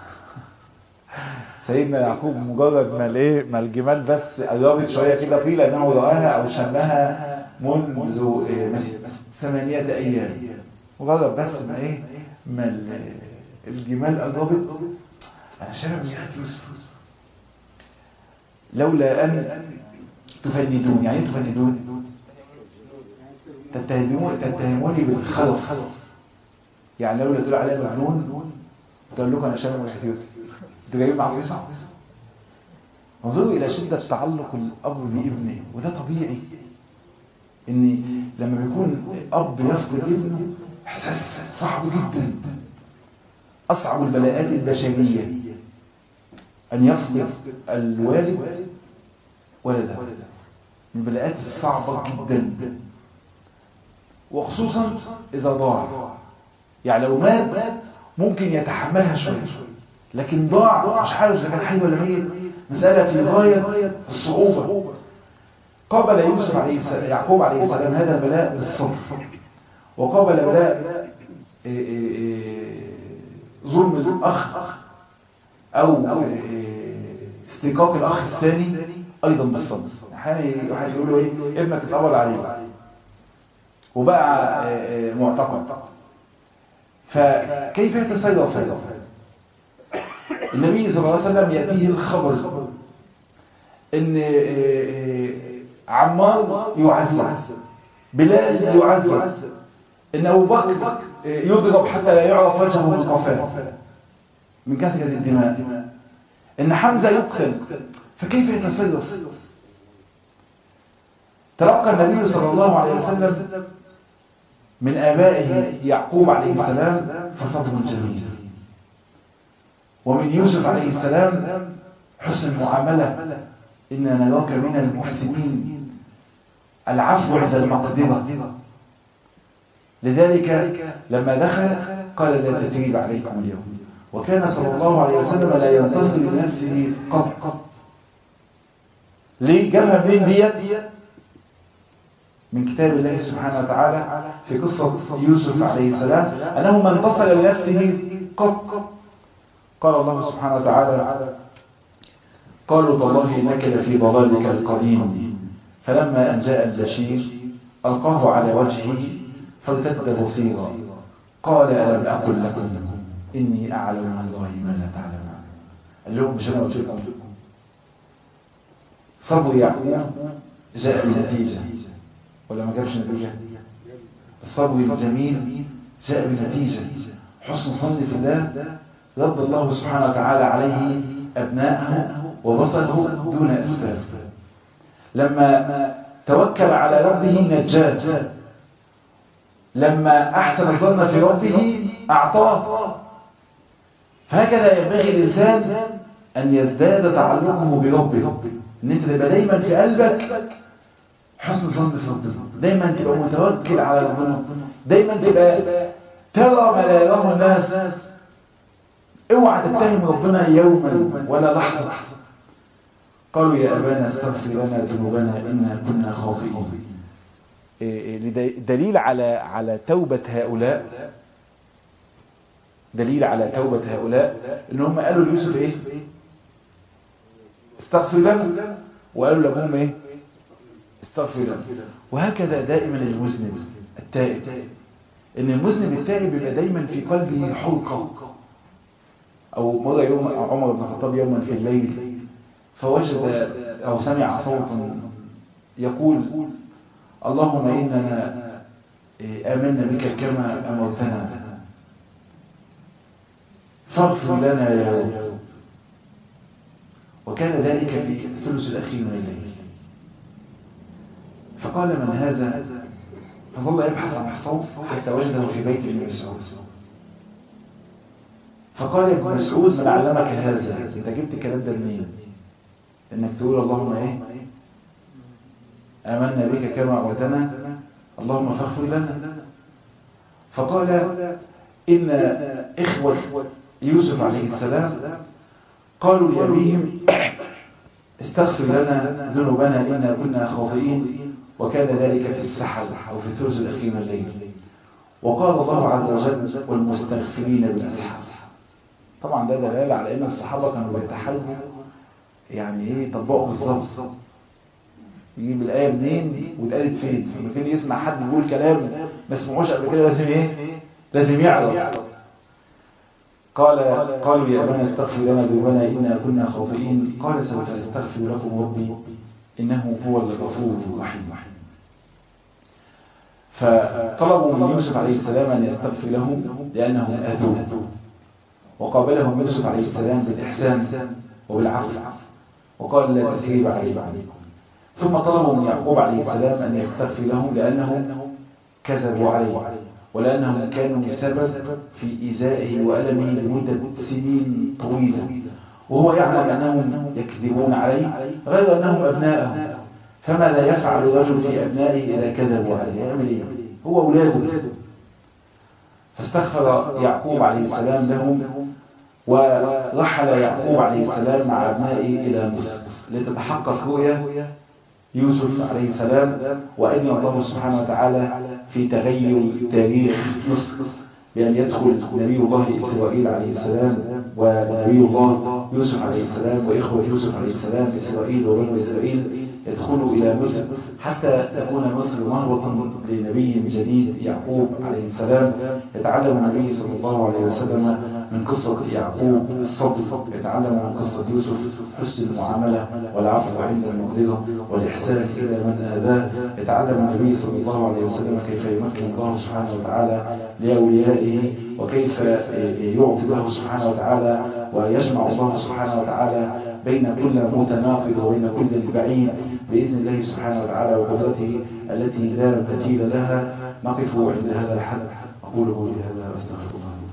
سيدنا يعقوب مجرد ما الايه ما الجمال بس قربت شويه كده قيل انه راها او شمها منذ إيه مسيرة ثمانية ايام مجرد بس ما ايه ما ال- الجمال قربت انا شامم ريحه يوسف لولا ان تفندون يعني ايه تفندون تتهمون تتهموني بالخلف يعني لولا تقول عليا مجنون تقول لكم انا شامم ريحه يوسف انتوا جايين معاكم يوسف انظروا الى شده تعلق الاب بابنه وده طبيعي ان لما بيكون اب يفقد ابنه احساس صعب جدا اصعب البلاءات البشريه ان يفقد الوالد ولده من البلاءات الصعبه جدا وخصوصا اذا ضاع يعني لو مات ممكن يتحملها شويه لكن ضاع مش عارف اذا كان حي ولا ميت مساله في غايه الصعوبه قابل يوسف عليه السلام يعقوب عليه السلام هذا البلاء بالصبر وقابل بلاء إيه إيه إيه ظلم الاخ او إيه استيقاق الاخ الثاني ايضا بالصبر احيانا واحد يقول له ايه ابنك اتقبض عليه وبقى إيه إيه معتقل فكيف يتصرف هذا النبي صلى الله عليه وسلم يأتيه الخبر ان عمار يعذب بلال يعذب ان ابو بكر يضرب حتى لا يعرف وجهه بالقفاه من كثرة الدماء ان حمزة يقتل فكيف يتصرف تلقى النبي صلى الله عليه وسلم من آبائه يعقوب عليه السلام فصبر جميل ومن يوسف عليه السلام حسن المعاملة إنا نراك من المحسنين العفو عند المقدرة لذلك لما دخل قال لا تثريب عليكم اليوم وكان صلى الله عليه وسلم لا ينتصر لنفسه قط ليه جابها منين ديت من كتاب الله سبحانه وتعالى في قصة يوسف عليه السلام أنه ما انتصر لنفسه قط قال الله سبحانه وتعالى قالوا تالله إنك لفي ضلالك القديم فلما أن جاء البشير ألقاه على وجهه فارتد بصيرا قال ألم أقل لكم إني أعلم من الله ما لا تعلمون قال لهم مش أنا قلت لكم صبر يعقوب جاء بنتيجة ولا ما جابش نتيجة الصبر الجميل جاء بنتيجة حسن الظن في الله رد الله سبحانه وتعالى عليه أبناءه وبصره دون أسباب لما توكل على ربه نجاه لما أحسن الظن في ربه أعطاه فهكذا ينبغي الإنسان أن يزداد تعلقه بربه أن أنت تبقى دايما في قلبك حسن ظن في ربنا دايما تبقى متوكل على ربنا دايما تبقى ترى ما لا يراه الناس اوعى تتهم ربنا يوما ولا لحظة قالوا يا أبانا استغفر لنا ذنوبنا إنا كنا خاطئين دليل على على توبة هؤلاء دليل على توبة هؤلاء ان هم قالوا ليوسف ايه استغفر له وقالوا لابوهم ايه استغفر له وهكذا دائما المذنب التائب ان المذنب التائب بيبقى دايما في قلبه حرقة او مرة يوم عمر بن الخطاب يوما في الليل فوجد او سمع صوتا يقول اللهم إننا آمنا بك كما أمرتنا فاغفر لنا يا رب وكان ذلك في الثلث الأخير من الليل فقال من هذا فظل يبحث عن الصوت حتى وجده في بيت ابن مسعود فقال ابن مسعود من علمك هذا انت جبت الكلام ده منين انك تقول اللهم ايه امنا بك كما امرتنا اللهم فاغفر لنا فقال ان اخوه يوسف عليه السلام قالوا لابيهم استغفر لنا ذنوبنا انا كنا خاطئين وكان ذلك في السحر او في الثلث الاخير من الليل وقال الله عز وجل والمستغفرين بالاسحار طبعا ده دلاله على ان الصحابه كانوا بيتحاولوا يعني ايه يطبقوا بالظبط يجيب الايه منين واتقالت فين لما كان يسمع حد بيقول كلام ما سمعوش قبل كده لازم ايه لازم يعرف قال قالوا يا ابانا استغفر لنا ذنوبنا انا كنا خاطئين قال سوف استغفر لكم ربي انه هو الغفور الرحيم فطلبوا من يوسف عليه السلام ان يستغفر لهم لانهم اذوه وقابلهم يوسف عليه السلام بالاحسان وبالعفو وقال لا تثريب عليكم ثم طلبوا من يعقوب عليه السلام ان يستغفر لهم لانهم كذبوا عليه ولانهم كانوا سبب في ايذائه والمه لمده سنين طويله وهو يعلم انهم يكذبون عليه غير انهم ابناءه فماذا يفعل الرجل في ابنائه اذا كذبوا عليه يعمل ايه هو اولاده فاستغفر يعقوب عليه السلام لهم ورحل يعقوب عليه السلام مع ابنائه الى مصر لتتحقق رؤيا يوسف عليه السلام وأذن الله سبحانه وتعالى في تغير تاريخ مصر بأن يدخل نبي الله إسرائيل عليه السلام ونبي الله يوسف عليه السلام وإخوة يوسف عليه السلام إسرائيل وبنو إسرائيل يدخلوا إلى مصر حتى تكون مصر مهبطا لنبي جديد يعقوب عليه السلام يتعلم النبي صلى الله عليه وسلم من قصة يعقوب الصبر يتعلم من قصة يوسف حسن المعاملة والعفو عند المقدرة والإحسان إلى من آذاه يتعلم النبي صلى الله عليه وسلم كيف يمكن الله سبحانه وتعالى لأوليائه وكيف يعطي الله سبحانه وتعالى ويجمع الله سبحانه وتعالى بين كل متناقض وبين كل بعيد بإذن الله سبحانه وتعالى وقدرته التي لا مثيل لها نقف عند هذا الحد أقوله لهذا وأستغفر الله